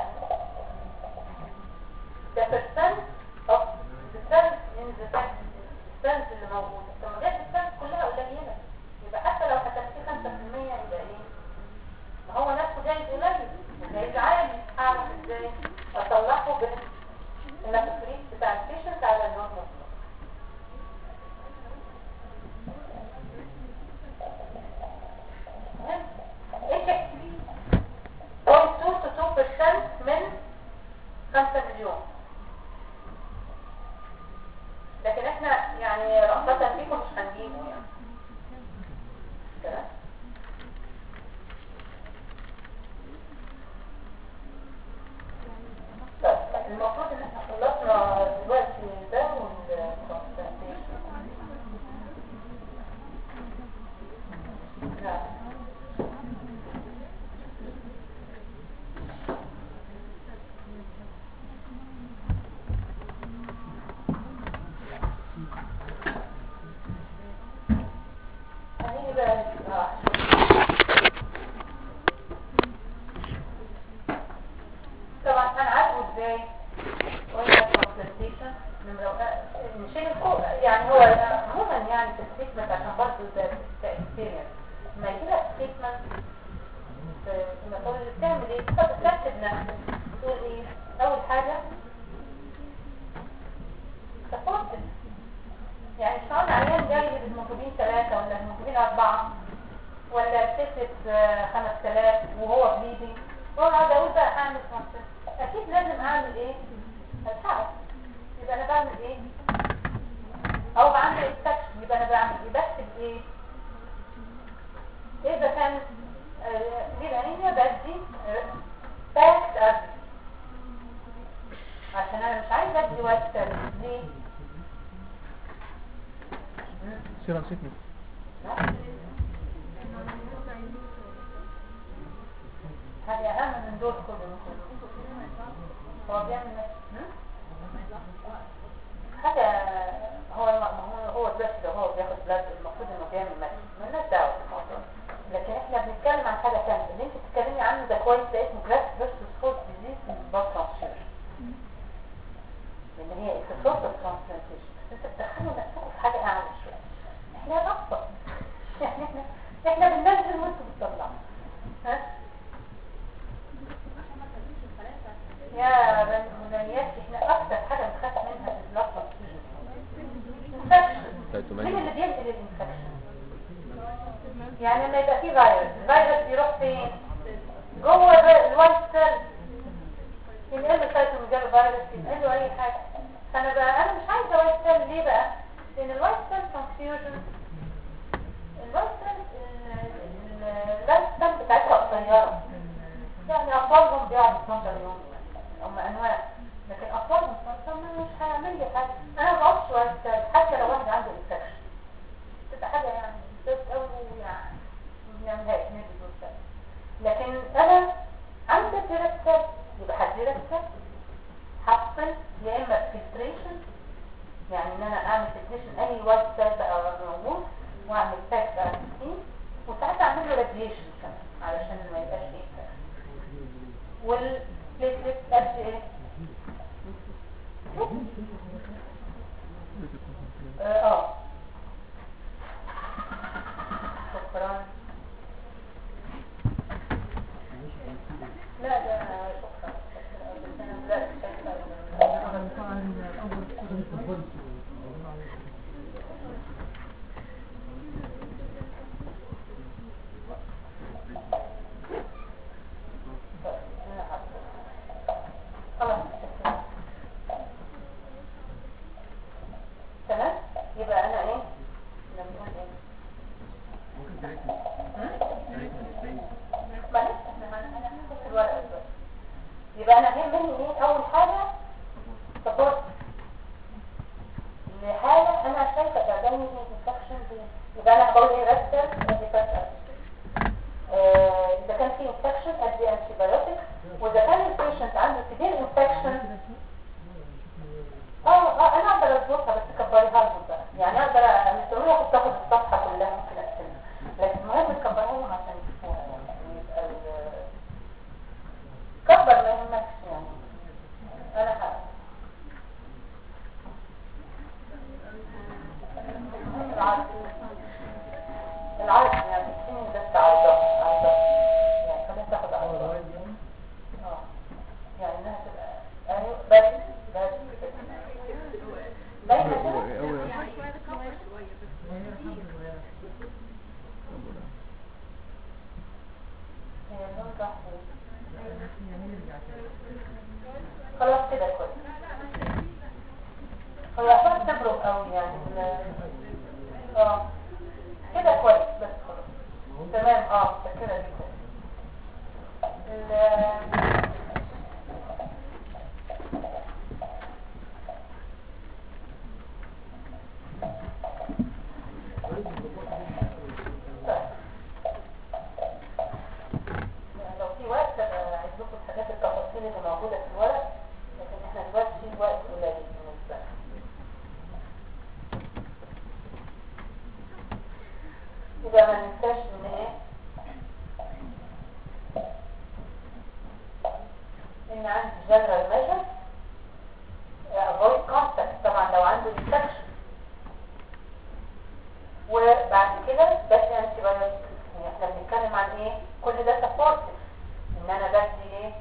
[SPEAKER 1] ده percent of the cells in the cells السيلز اللي موجودة طب ما جت السيلز كلها قليلة يبقى حتى لو حسبتي 5% يبقى ايه؟ ما هو نفسه جاي قليل وجاي عالي اعرف ازاي اطلعه بين النفسريت بتاع البيشنت على النورمال ايه 0.2 to 2% من 5 مليون لكن احنا يعني رأفة فيكم مش هنجيبه يعني كده طيب المفروض ان احنا خلصنا دلوقتي ده والترانسبلانتيشن نعم خليني بقى آه. طبعا هنعالجه ازاي قلنا كونسلتيشن نشيل الفوق يعني هو عموما يعني في الستيتمنت عشان برضه ده كاكسبيرينس لما يجي لك ستيتمنت في الميثودولوجي بتعمل ايه؟ تحط ترتب نفسك تقول ايه؟ اول حاجه سبورتد يعني مش هقول عيان جاي بالموجودين ثلاثة ولا الموجودين أربعة ولا الكتف خمس تلاف وهو بليدنج واقعد اقول بقى هعمل كونسنت اكيد لازم اعمل ايه الحقه يبقى انا بعمل ايه او بعمل اكستكشن يبقى انا بعمل ايه بكتب ايه اذا كان آه، دي الانيميا بدي باكت اب عشان انا مش عايزه ادي وقت ليه مم.
[SPEAKER 3] سيرم سيكنس
[SPEAKER 1] لا. هذه أهم من دول كلهم هو بيعمل نفس حاجة هو هو هو دلوقتي لو هو بياخد بلاد المفروض انه بيعمل ماتش مالناش دعوة بالموضوع لكن احنا بنتكلم بنتكلم عن حاجه ثانيه اللي انت بتتكلمي عنه ده كويس ده اسمه جراس فيرسس فود ديزيز بلاد ترانسفيوجن لان هي اكسسوس ترانسبلانتيشن انت بتدخلوا نفسكم في حاجه اعلى شويه احنا ابسط يعني احنا احنا بننزل وانتوا بتطلعوا ها يا بنيات احنا اكتر حاجه بنخاف منها البلاد ترانسفيوجن انفكشن مين اللي بينقل الانفكشن يعني لما يبقى فيه فيروس الفيروس بيروح فين جوه ال- الوايت سيل ينقل له سايتوميجالو فيروس ينقل له اي حاجه فانا بقى انا مش عايزه وايت سيل ليه بقى لان الوايت سيل ترانسفيوجن الوايت سيل اللايف سيل بتاعتها قصيره يعني اطفالهم بيقعد 12 يوم هم انواع لكن اطفالهم 12 يوم مش هيعمل لي حاجه انا ما بقعدش وايت سيل حتى لو واحد عنده انفكشن تبقى حاجه يعني بس قوي يعني ما بنعملهاش ندي دول سيل لكن انا عندي ديركتر يبقى هديركتر هفصل يا اما فلتريشن يعني ان انا اعمل فلتريشن اي وايت سيل بقى موجود واعمل باك بقى فيه وساعات اعمل له راديشن كمان علشان ما يبقاش فيه والبليتلت قد ايه؟ اه آه. شكرا لا ده شكرا بس أنا لا شكرا خلاص تمام يبقى انا ايه احنا بنقول ايه معلش احنا هن- هنحط الورقه دلوقتي يبقى انا يهمني ايه اول حاجه سبورت لحاله انا شايفه ده جاي انفكشن يبقى انا بقول ايه ريستر اذا كان في انفكشن ادي انتي بايوتكس واذا كان البيشنت عنده سيفير انفكشن اه اه انا اقدر اظبطها بس كبريها لهم بقى يعني اقدر مش ضروري اخد تاخد الصفحه كلها ممكن اقسمها لكن المهم تكبرها لهم عشان يشوفوها يعني يبقى ال- كبر ما يهمكش يعني انا ه- العرض العرض يعني بتسيني بس عرضها عرضها يعني خليها تاخد عرضها اه يعني انها تبقى ايوه بس بس باينه كده
[SPEAKER 2] أوي
[SPEAKER 1] هي اللون راح فين؟ خلاص كده كويس هو عشان تبرق قوي يعني ال- اه كده كويس بس خلاص تمام اه متذكره دي كويس ال- لو في وقت أنا عايز لكم الحاجات التفاصيل اللي موجودة في الورق لكن احنا دلوقتي في وقت قليل بالنسبة لنا. يبقى ما ننساش ان ايه ان عندي general measure avoid contact طبعا لو عنده infection وبعد كده بدي انتي بايوتيك يعني احنا بنتكلم عن ايه كل ده سبورتيف ان انا بدي ايه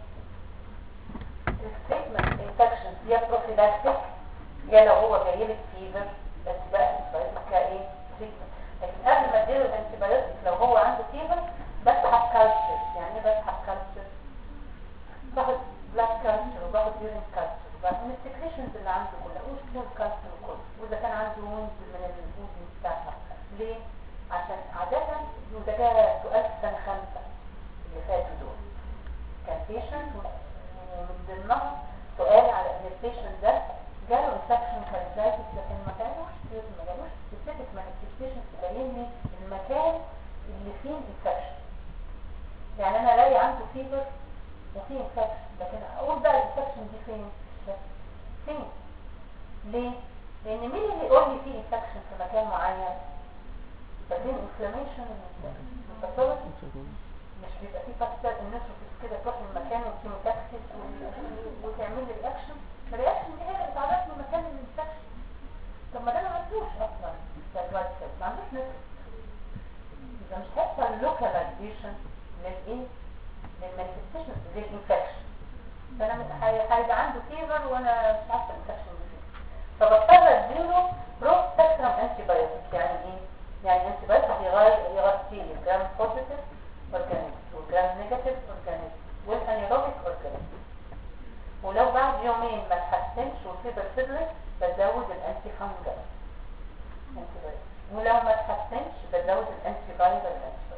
[SPEAKER 1] تريتمنت انفكشن يا بروفيلاكتيك يا لو هو جاي لك فيفر بس بقى انتي كايه تريتمنت لكن قبل ما اديله الانتي لو هو عنده فيفر بسحب كالتشر يعني ايه بسحب كالتشر باخد بلاد كالتشر وباخد يورين كالتشر وباخد من السكريشنز اللي عنده كلها وسكول كالتشر وكله واذا كان عنده وونز من الوونز بتاعها ليه؟ عشان عادة وده جه سؤال في سنة خمسة اللي فاتوا دول كان بيشنت ومن ضمنهم سؤال على ان البيشنت ده جاله انفكشن كارثايتس لكن ما كانوش ما جالوش سبيسيفيك مانيفستيشن تبين لي المكان اللي فيه انفكشن يعني انا الاقي عنده فيبر وفي انفكشن لكن اقول بقى الانفكشن دي فين؟ بس فين؟ ليه؟ لان مين اللي يقول لي في انفكشن في مكان معين؟ فاكرين انفلاميشن باثولوجي مش بيبقى في فاستر النيتروفيلز كده تروح المكان والكيموتاكسيس وتعمل لي الرياكشن الرياكشن دي هي اللي بتعرفني مكان الانفكشن طب ما ده ما عندوش اصلا الوايت سيل ما عندوش نيتروفيلز يبقى مش هيحصل لوكاليزيشن للايه للمانيفستيشن للانفكشن فانا مت- هي- هيبقى عنده فيفر وانا مش عارفه الانفكشن دي فين فبضطر اديله برو سبكترم انتي بايوتيك يعني ايه يعني انتي بايوتيك يغير يغطي لي جرام بوزيتيف اورجانيزم وجرام نيجاتيف اورجانيزم والانيروبيك اورجانيزم ولو بعد يومين ما تحسنش والفيبر فضلت بزود الانتي فانجل انتي بايوتيك ولو ما تحسنش بزود الانتي فايرال انتي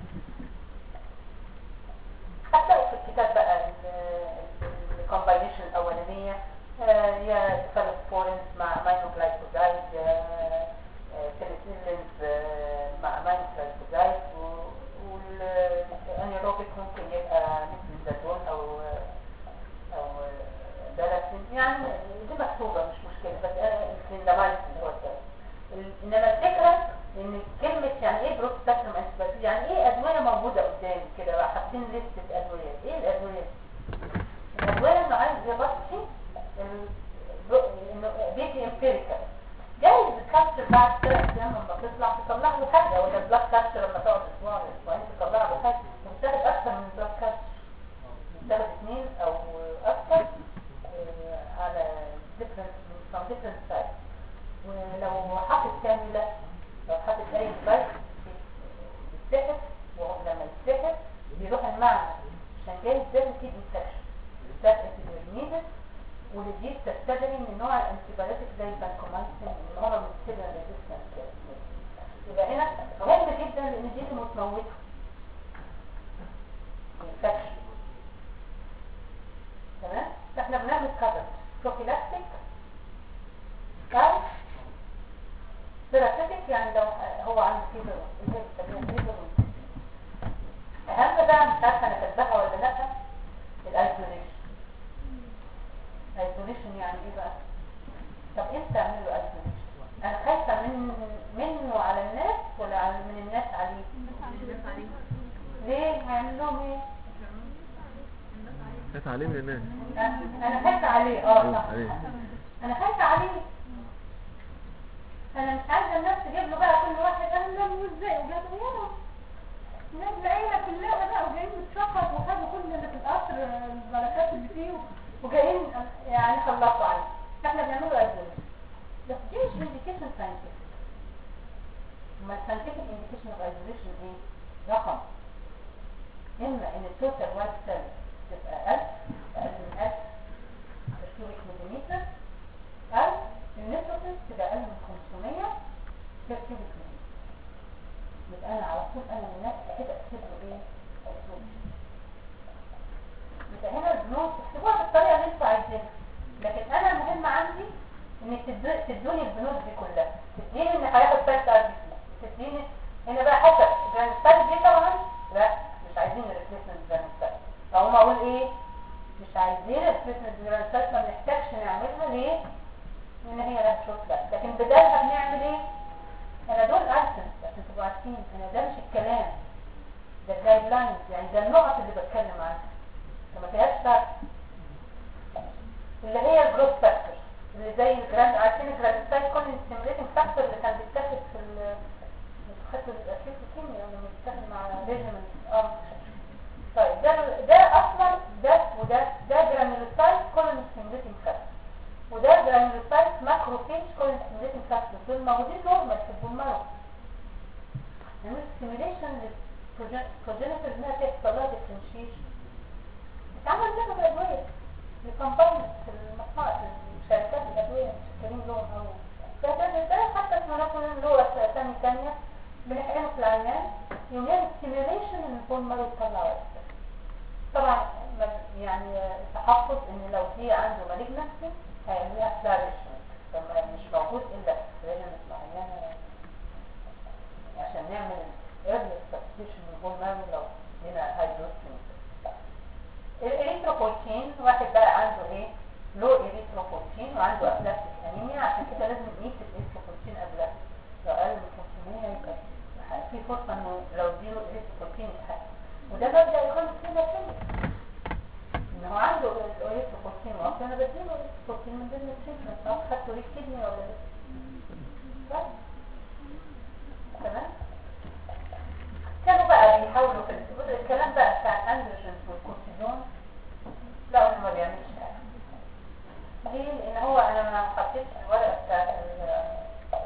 [SPEAKER 1] هتلاقوا في الكتاب بقى الكومباينيشن الاولانيه آه، يا سيفالوسبورينز مع ماينوجلايكوزايد يا سيليسيلينز مع ماينوجلايكوزايد والانيروبيك ممكن يبقى ميثلزازون او او داراسين يعني دي مكتوبه مش مشكله بس انا الكليندامايسين اللي هو الدواء ال- انما الفكره ان كلمه يعني ايه بروك سبكترم انتيبيوتيك يعني ايه ادويه موجوده قدامي كده بقى حاطين لسته ادويه ايه الادويه دي؟ الادويه اللي عايز يغطي ال- ب- انه بيجي امبيريكال جايز الكابتشر بعد ثلاث ايام لما تطلع تطلع له حاجه ولا البلاك كابتشر لما تقعد اسبوع ولا اسبوعين تطلع له حاجه وبتاخد اكثر من بلاك كابتشر بتاخد اثنين او اكثر آه، على different from different sites ولو حاطط كاملة لو حاطط اي ديفايس يتسحب ولما يتسحب بيروح المعنى عشان جاي ازاي كيد انفكشن ستات ابيديميدس ودي بتستدعي من نوع الانتيبيوتيك زي البانكومايسين اللي هو المستيريال ريزيستنس يبقى هنا مهم جدا لان دي اللي متموته انفكشن تمام فاحنا بنعمل كفر بروفيلاكتيك او ثيرابيوتيك يعني لو هو عنده فيبر اللي هي بتسميها فيبر اهم بقى مش عارفه انا كاتباها ولا لا الايزوليشن ايزوليشن يعني ايه بقى طب امتى اعمل له ايزوليشن انا خايفه من منه على الناس ولا على من الناس عليه ليه هيعمل لهم ايه
[SPEAKER 3] كانت عليه من الناس
[SPEAKER 1] انا خايفه عليه اه
[SPEAKER 3] أيوة،
[SPEAKER 1] صح
[SPEAKER 3] عليه.
[SPEAKER 1] انا خايفه عليه انا مش عايزه الناس تجيب له بقى كل واحد اهلا وازاي وجابوا يلا الناس العيله كلها بقى وجايين متسقط وخدوا كل اللي في القصر البركات اللي فيه وجايين يعني خلصوا عليه احنا بنعمله ازول بس دي مش انديكيشن ساينتفك ما الساينتفك انديكيشن اوف ايزوليشن ايه؟ رقم اما ان التوتال وايت سيل تبقى 1000 اقل من 1000 كيوبيك مليمتر او النيتروفيل تبقى اقل من 500 كيوبيك مليمتر يبقى انا على طول انا من نفسي كده اكتب له ايه؟ اسلوب يبقى هنا البنود تكتبوها بالطريقه اللي انتوا عايزينها لكن انا المهم عندي انك تدو- تدوني البنود دي كلها تديني ان هياخد فايت ار بي سي تديني هنا بقى حسب جرانستايل دي طبعا لا مش عايزين ريبليسمنت جرانستايل فهم اقول ايه مش عايزين ريبليسمنت جرانستايل ما بنحتاجش نعملها ليه ان هي لها شوط لا لكن بدالها بنعمل ايه انا دول ارسنس عشان تبقوا عارفين انا ده مش الكلام ده الجايد لاينز يعني ده النقط اللي بتكلم عنها فما فيهاش فرق اللي هي الجروث فاكتور اللي زي الجراند عارفين الجراندستايد كولين ستيميوليتنج فاكتور اللي كان بيتاخد في ال خدته الاسيد الكيمياء لما بيتاخد مع ريجيمنت اه طيب ده ده اصلا ده وده ده جرانيولوسايد كولين ستيميوليتنج فاكتور وده جرانيولوسايد ماكروفيج كولين ستيميوليتنج فاكتور دول موجودين نورمال في البلمرة نعمل ستيميوليشن للبروجينيتور انها تحصل لها ديفرنشيشن اتعمل لها بأدوية لكمباين في المصنع في الشركات الأدوية شغالين لهم أو فده ده حتى اسمه ناكولين اللي هو أسامي تانية بنحقنه في العيان يوميا ستيميوليشن ان البون مارو يطلع وقت طبعا ما- يعني تحفظ ان لو دي عنده مالجنسي هيعملها فلاريشمنت فما مش موجود الا في ريجنت معينه عشان نعمل ايرلي سبستيشن من البون مارو لو هنا هيدروسين الاريثروبوتين واحد بقى عنده ايه لو اريثروبوتين وعنده ابلاستيك انيميا عشان كده لازم نقيس الاريثروبوتين قبلها لو اقل من 500 يبقى في فرصه انه لو اديله اريثروبوتين يتحسن وده مبدأ يكون في نفسية ان هو عنده الاوريثروبوتين واصلا انا بديله اوريثروبوتين من ضمن التريتمنت سواء خدته ريك كدني ولا لا بس. تمام كانوا بقى بيحاولوا في ال- الكلام بقى بتاع الاندروجينز والكورتيزون لا هو ما بيعملش حاجه ليه؟ لان هو انا ما حطيتش الورقه بتاع ال-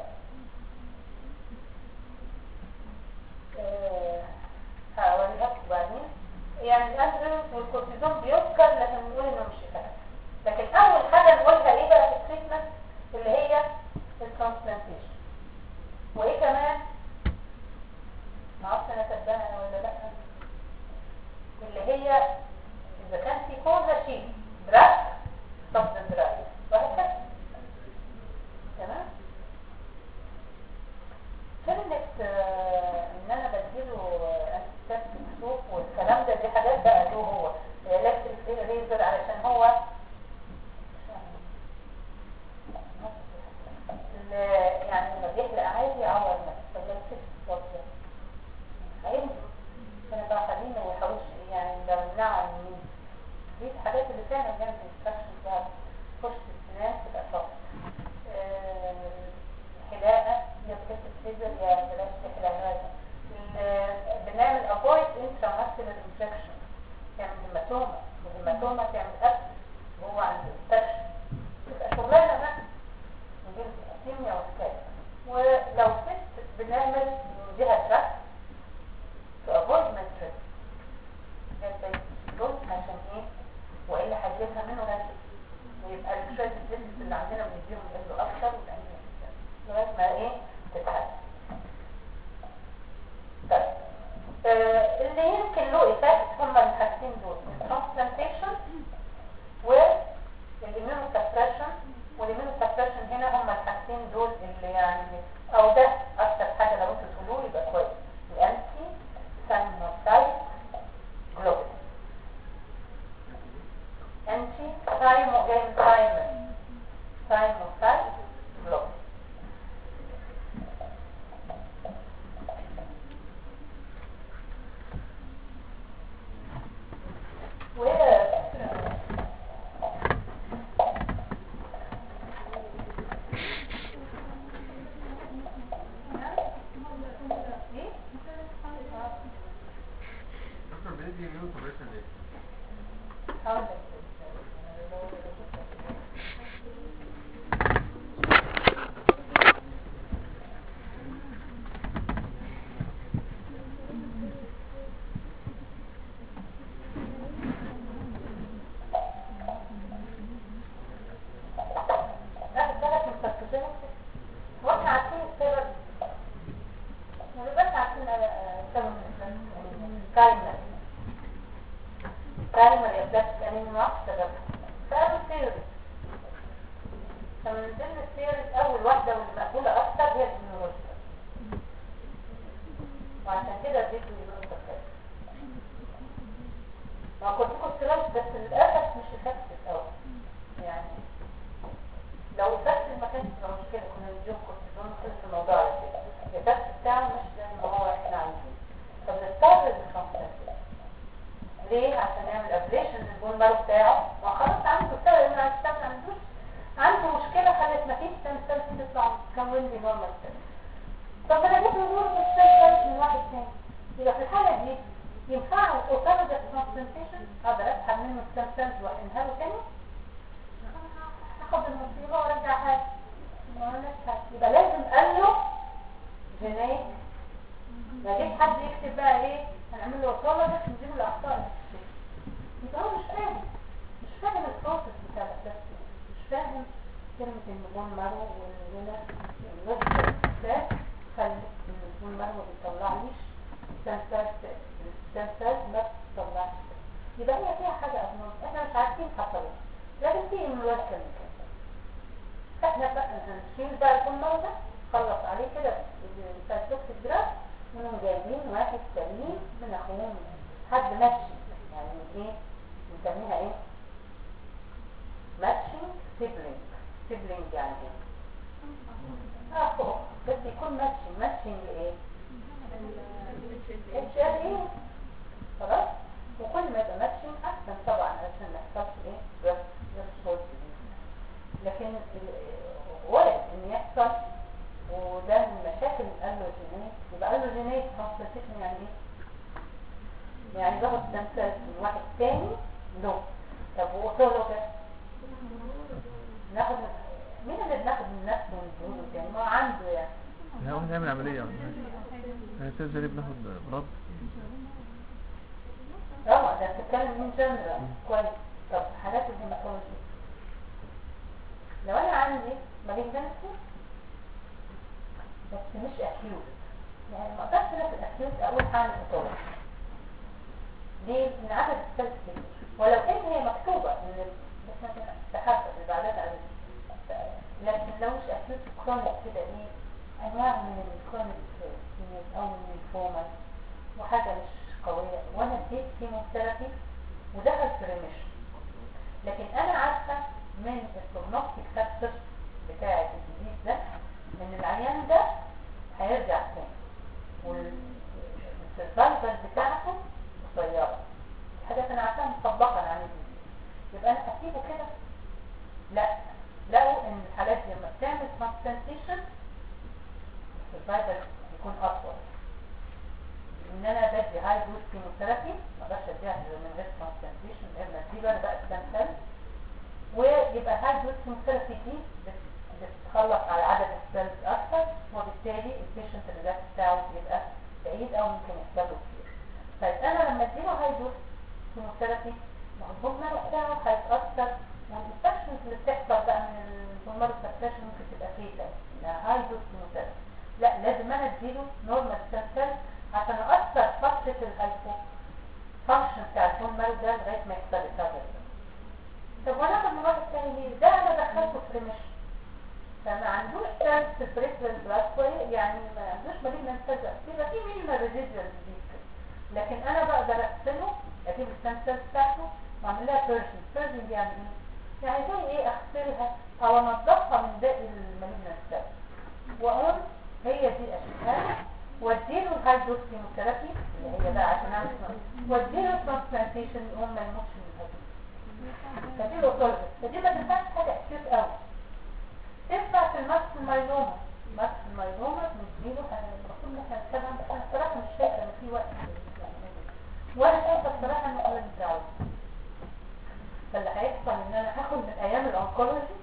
[SPEAKER 1] آه، هوريها لكم بعدين يعني الاندروجينز والكورتيزون بيذكر لكن نقول انه مش افكت لكن اول حاجه نقولها ايه بقى في التريتمنت اللي هي الترانسبلانتيشن وايه كمان ما اعرفش انا كاتباها ولا لا اللي هي اذا كان في كوزا شيء دراج طب دراج وهكذا تمام كلمة آه، ان انا بديله انتستاتيك سوب والكلام ده دي حاجات بقى له هو الكتريك ريزر علشان هو ال- يعني لما بيحلق عادي يعور نفسه طب لو كده برضه هيمشي انا بقى خلينا ما يحاولش يعني لو نمنعه من دي الحاجات اللي فعلا جنب الانستراكشن بتاعت فرشة السنان تبقى صح الحلاقة يا بكتب فيزر يا بلاش تحلق هذا ال- بنعمل avoid intramuscular injection تعمل هيماتوما والهيماتوما تعمل قتل وهو عند الانفكشن تبقى شغلانة بقى نجيب الكيمياء والكلام ولو ست بنعمل نديها تراك to avoid menstruation يعني دول عشان ايه والا هيجيبها منه نفسه ويبقى الشوية الجنس اللي عندنا بنديهم يقلوا اكتر ويبقى لغايه ما ايه تتعدل طيب آه اللي يمكن له ايفكت هما الحاجتين دول الترانسبلانتيشن والاميونوسبريشن والاميونوسبريشن هنا هما الحاجتين دول اللي يعني او ده اكتر حاجه لو انتوا تقولوه يبقى كويس الانتي ثايموسايت جلوبين انتي ثايمو جاي من ثايمن ثايموسايت جلوبين و
[SPEAKER 3] دكتور بندي ميو سبريشن ليه؟
[SPEAKER 1] واحنا عارفين السبب ما بس عارفين سبب كايمر كايمر يا بلاستيك انيميا ما اعرفش سببها سبب السيرس فمن ضمن السيرس اول واحده واللي مقبوله اكتر هي النيوروجيا وعشان كده اديته يونيفرسال ما كورتيكوستيرويد بس للاسف مش افكتيف قوي يعني لو الفكت ما كانش تبقى مشكله كنا نديهم كورتيزون خلص الموضوع على كده الفكت بتاعه مش زي ما هو احنا عايزين طب نستخدم الكونسنتريشن ليه عشان نعمل ابليشن للبون مارو بتاعه ما خلاص عنده سبب انه هيشتغل ما عندوش عنده مشكله خلت ما فيش ستام سيلز تطلع تكون لي نورمال سيلز طب انا جبت نورمال ستام سيلز من واحد تاني يبقى في الحاله دي ينفع الاوتوماتيك كونسنتريشن اقدر اسحب منه ستام سيلز وانهاله تاني اخد المصيبه وارجعها يبقى لازم قال له جنيه ما جيت حد يكتب بقى ايه هنعمل له اوتوماتيك نديله الاخطاء يبقى هو مش فاهم مش فاهم البروسيس بتاع التسليم مش فاهم كلمة النجوم مرو والهنا الوجه ده خلي النجوم مرو ما بيطلعليش السنسات السنسات ما بتطلعش يبقى هي فيها حاجة أبنون احنا مش عارفين حصلت لكن في انولاد كيميكال احنا بقى هنشيل بقى الكون مرو ده خلص عليه كده السايتوكسيك جراف ونقوم جايبين واحد سليم من اخوهم حد ماتشي يعني ايه نسميها ايه ماتشنج سيبلينج سيبلينج يعني ايه اخو بس يكون ماتشنج ماتشنج ايه اتش ال ايه خلاص يعني باخد سنسر من واحد تاني له طب واوتولوجس ناخد مين اللي بناخد من نفسه ونديهوله تاني ما هو عنده يعني
[SPEAKER 3] لا واحد يعمل عملية هي سيرجري بناخد بلاد
[SPEAKER 1] اه ده بتتكلم من جنرال كويس طب حالات الهيماتولوجي لو انا عندي مالجنسي بس مش اكيوت يعني ما اقدرش انا في الاكيوت اقول هعمل اوتولوجي ليه؟ ان عدد السيلز كتير ولو ان هي مكتوبه ان بس مثلا تحدد البعدات عن لكن لو مش اكيوت كرونيك كده ايه انواع من الكرونيك او من الفوما وحاجه مش قويه وانا اديت كيموثيرابي ودخل في ريميشن لكن انا عارفه من البروجنوستيك فاكتورز بتاعه الديزيز ده ان العيان ده هيرجع تاني والسرفايفل بتاعته قصيره حاجه انا عارفاها مسبقا عن الديزيز يبقى انا اسيبه كده لا لقوا ان الحالات دي لما بتعمل ترانسبلانتيشن السرفايفل يكون اطول ان انا بدي هاي دوز كيموثيرابي ما اقدرش اديها غير من غير ترانسبلانتيشن غير ما اديله انا بقى ستام سيل ويبقى الهاي دوز كيموثيرابي دي بت- بتخلص على عدد السيلز اكتر وبالتالي البيشنت الريلاكس بتاعه بيبقى بعيد او ممكن يحتاجه كتير طيب انا لما اديله هاي دوز كيموثيرابي البون مارو بتاعه هيتاثر والانفكشنز اللي بتحصل بقى من البون مارو سكسيشن ممكن تبقى فيتا هاي دوز كيموثيرابي لا لازم انا اديله نورمال سيل عشان اثر فتره الهايبو فانكشن بتاع البون مارو ده لغايه ما يحصل التغير طب وانا اخد من واحد تاني ليه؟ ده انا دخلته في ريميشن فما عندوش سيلز في البريفرال بلاد يعني ما عندوش مالين سيلز يبقى في مينيمال ريزيدوال ديزيز لكن انا بقدر اغسله اجيب الستام سيلز بتاعته واعمل لها بيرجن بيرجن يعني ايه؟ يعني زي ايه اغسلها او انضفها من باقي المالين سيلز واقوم هي دي اشيلها واديله الهايدروس كيموثيرابي اللي هي بقى عشان اعمل ترانس- واديله ترانسبلانتيشن يقوم ما يموتش من الهايدروس فدي الاوتولوجي فدي ما تنفعش حاجه اكيوت قوي تنفع في الماكس المايلوما ماكس المايلوما بنديله انا المفروض ان احنا نتكلم بس انا الصراحه مش شايفه ان في وقت وانا شايفه الصراحه ان احنا بنتعود فاللي هيحصل ان انا هاخد من ايام الانكولوجي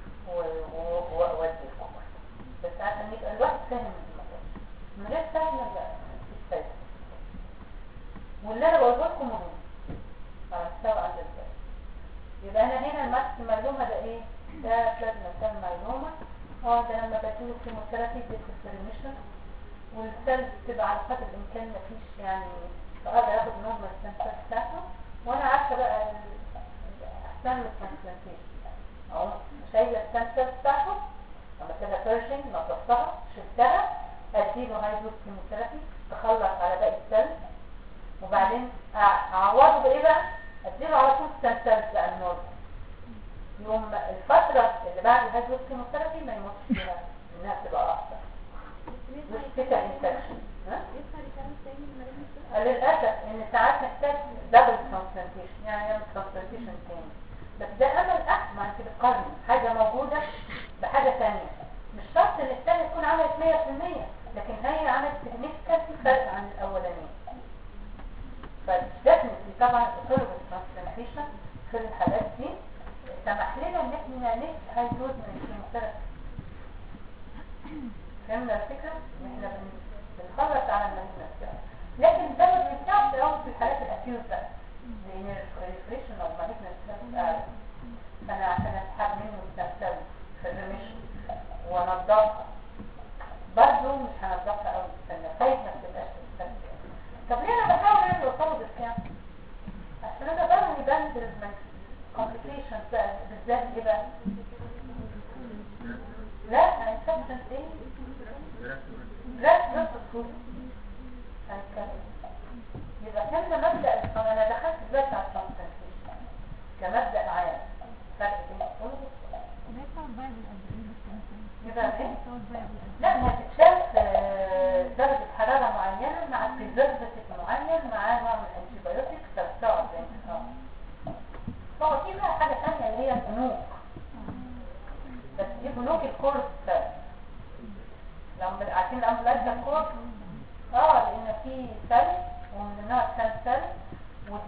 [SPEAKER 1] واودي الكبر بس عشان يبقى الواحد فاهم الموضوع من غير فهم لا مفيش فايده واللي انا بقوله لكم مهم على مستوى عند الفهم يبقى انا هنا الماكس مايلوما ده ايه ده بلازما سيل مايلوما اه ده لما بديله كيموثيرابي بيدخل في ريميشن والسيلز بتبقى على قدر الامكان مفيش يعني فاقدر اخد نورمال سنسر بتاعته وانا عارفه بقى ال- احسن له ترانسبلانتيشن اهو شايله السنسر بتاعته لما كده بيرجن نظفتها شلتها اديله هايدروس كيموثيرابي تخلص على باقي السيلز وبعدين أع- اعوضه بايه بقى؟ اديله على طول سنسر بقى النورمال يوم الفترة اللي بعد الهيدروس كيموثيرابي ما يموتش فيها انها تبقى اكتر مش كده انفكشن للاسف ان ساعات نحتاج دبل ترانسبلانتيشن يعني نعمل ترانسبلانتيشن تاني بس ده امل احسن ما انت بتقارن حاجه موجوده بحاجه ثانيه مش شرط ان الثانيه تكون عملت 100% لكن هي عملت significant فرق عن الاولانيه فديفنتلي طبعا الاوتولوجي ترانسبلانتيشن في الحالات دي سمح لنا ان احنا نفس هيدروز من الكيموثيرابي فهمنا الفكره ان احنا بن- بنخلص على المالجنس لكن ده ما بينفعش قوي في الحالات الاكيوت بقى لان الريفريشن او مالجنس اعلى فانا عشان اسحب منه السمسم في الريميشن وانضفها برضه مش هنضفها قوي استنى خايفه ما تبقاش تستنى طب ليه انا بحاول اعمل وصول يعني عشان انا برمي بنزل من complications بقى بالذات ايه بقى لا infections ايه جراس نص الصوت هنتكلم يبقى كان مبدأ الصلاة انا دخلت دلوقتي على الترانسبلانتيشن كمبدأ عام فرق بين الصوت والصلاة يبقى ايه لا ما تتشاف آه، درجة حرارة معينة مع بريزرفاتيف معين مع نوع من الانتيبيوتيك ترتاع زي ما هو. هو في بقى حاجة ثانية اللي هي البنوك بس دي بنوك الكورس لو عارفين الأمبولانس الكورس اه لأن في سل ومن النوع كان سل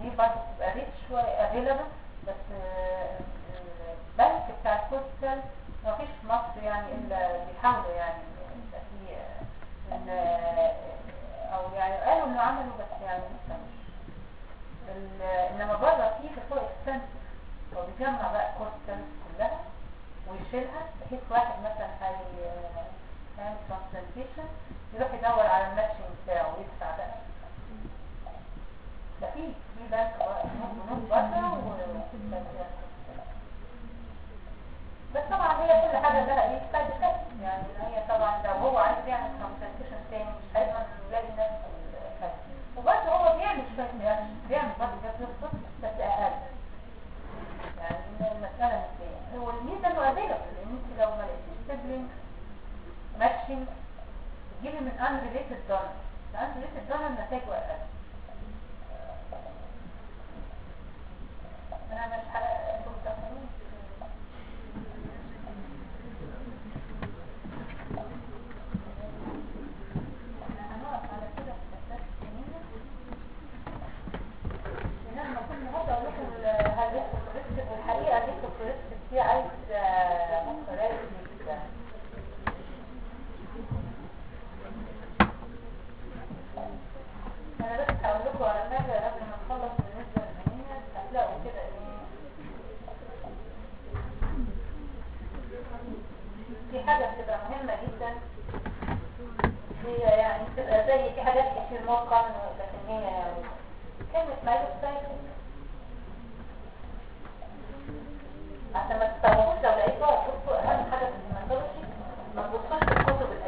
[SPEAKER 1] دي برضه بتبقى ريتش شويه افيلابل بس آه، البنك بتاع الكوستال ما فيش في مصر يعني الا بيحاولوا يعني يبقى في آه، ان آه، او يعني قالوا انه عملوا بس يعني لسه مش ال- انما بره في بس هو اكسبنسيف هو بيجمع بقى الكوستال كلها ويشيلها بحيث واحد مثلا هي هيعمل ترانسبلانتيشن يروح يدور على الماتشنج بتاعه ويدفع بقى ده في في بنك بنوك بره و بس طبعا هي كل حاجه لها ايه سايد افكت يعني هي طبعا لو هو عايز يعمل ترانسبلانتيشن تاني مش هيضمن انه يلاقي نفس الحاجه وبرضه هو بيعمل شويه رياكشن بيعمل برضه ده بس اقل يعني إن المسألة نسبية هو الميزة انه افيلبل لان انت لو ما لقيتيش سيبلينج ماتشنج تجيبي من unrelated donor unrelated donor نتائجه اقل انا مش حلقة انتوا متفقين احنا هنقف على كده في الاساس السنين لما كل مرة اقول لكم ال- هل الريسك الحقيقة الريسك الريسك دي عايز آه، مخ رايق جدا انا بس هقول لكم على حاجة قبل ما نخلص بالنسبة للبنية هتلاقوا كده ايه في حاجة بتبقى مهمة جدا هي يعني بتبقى زي في حاجات كتير مور common لكن هي يعني كلمة مايلوسايكل عشان ما تستغربوش لو لقيتوها تبصوا اهم حاجة في الهيماتولوجي ما تبصوش في الكتب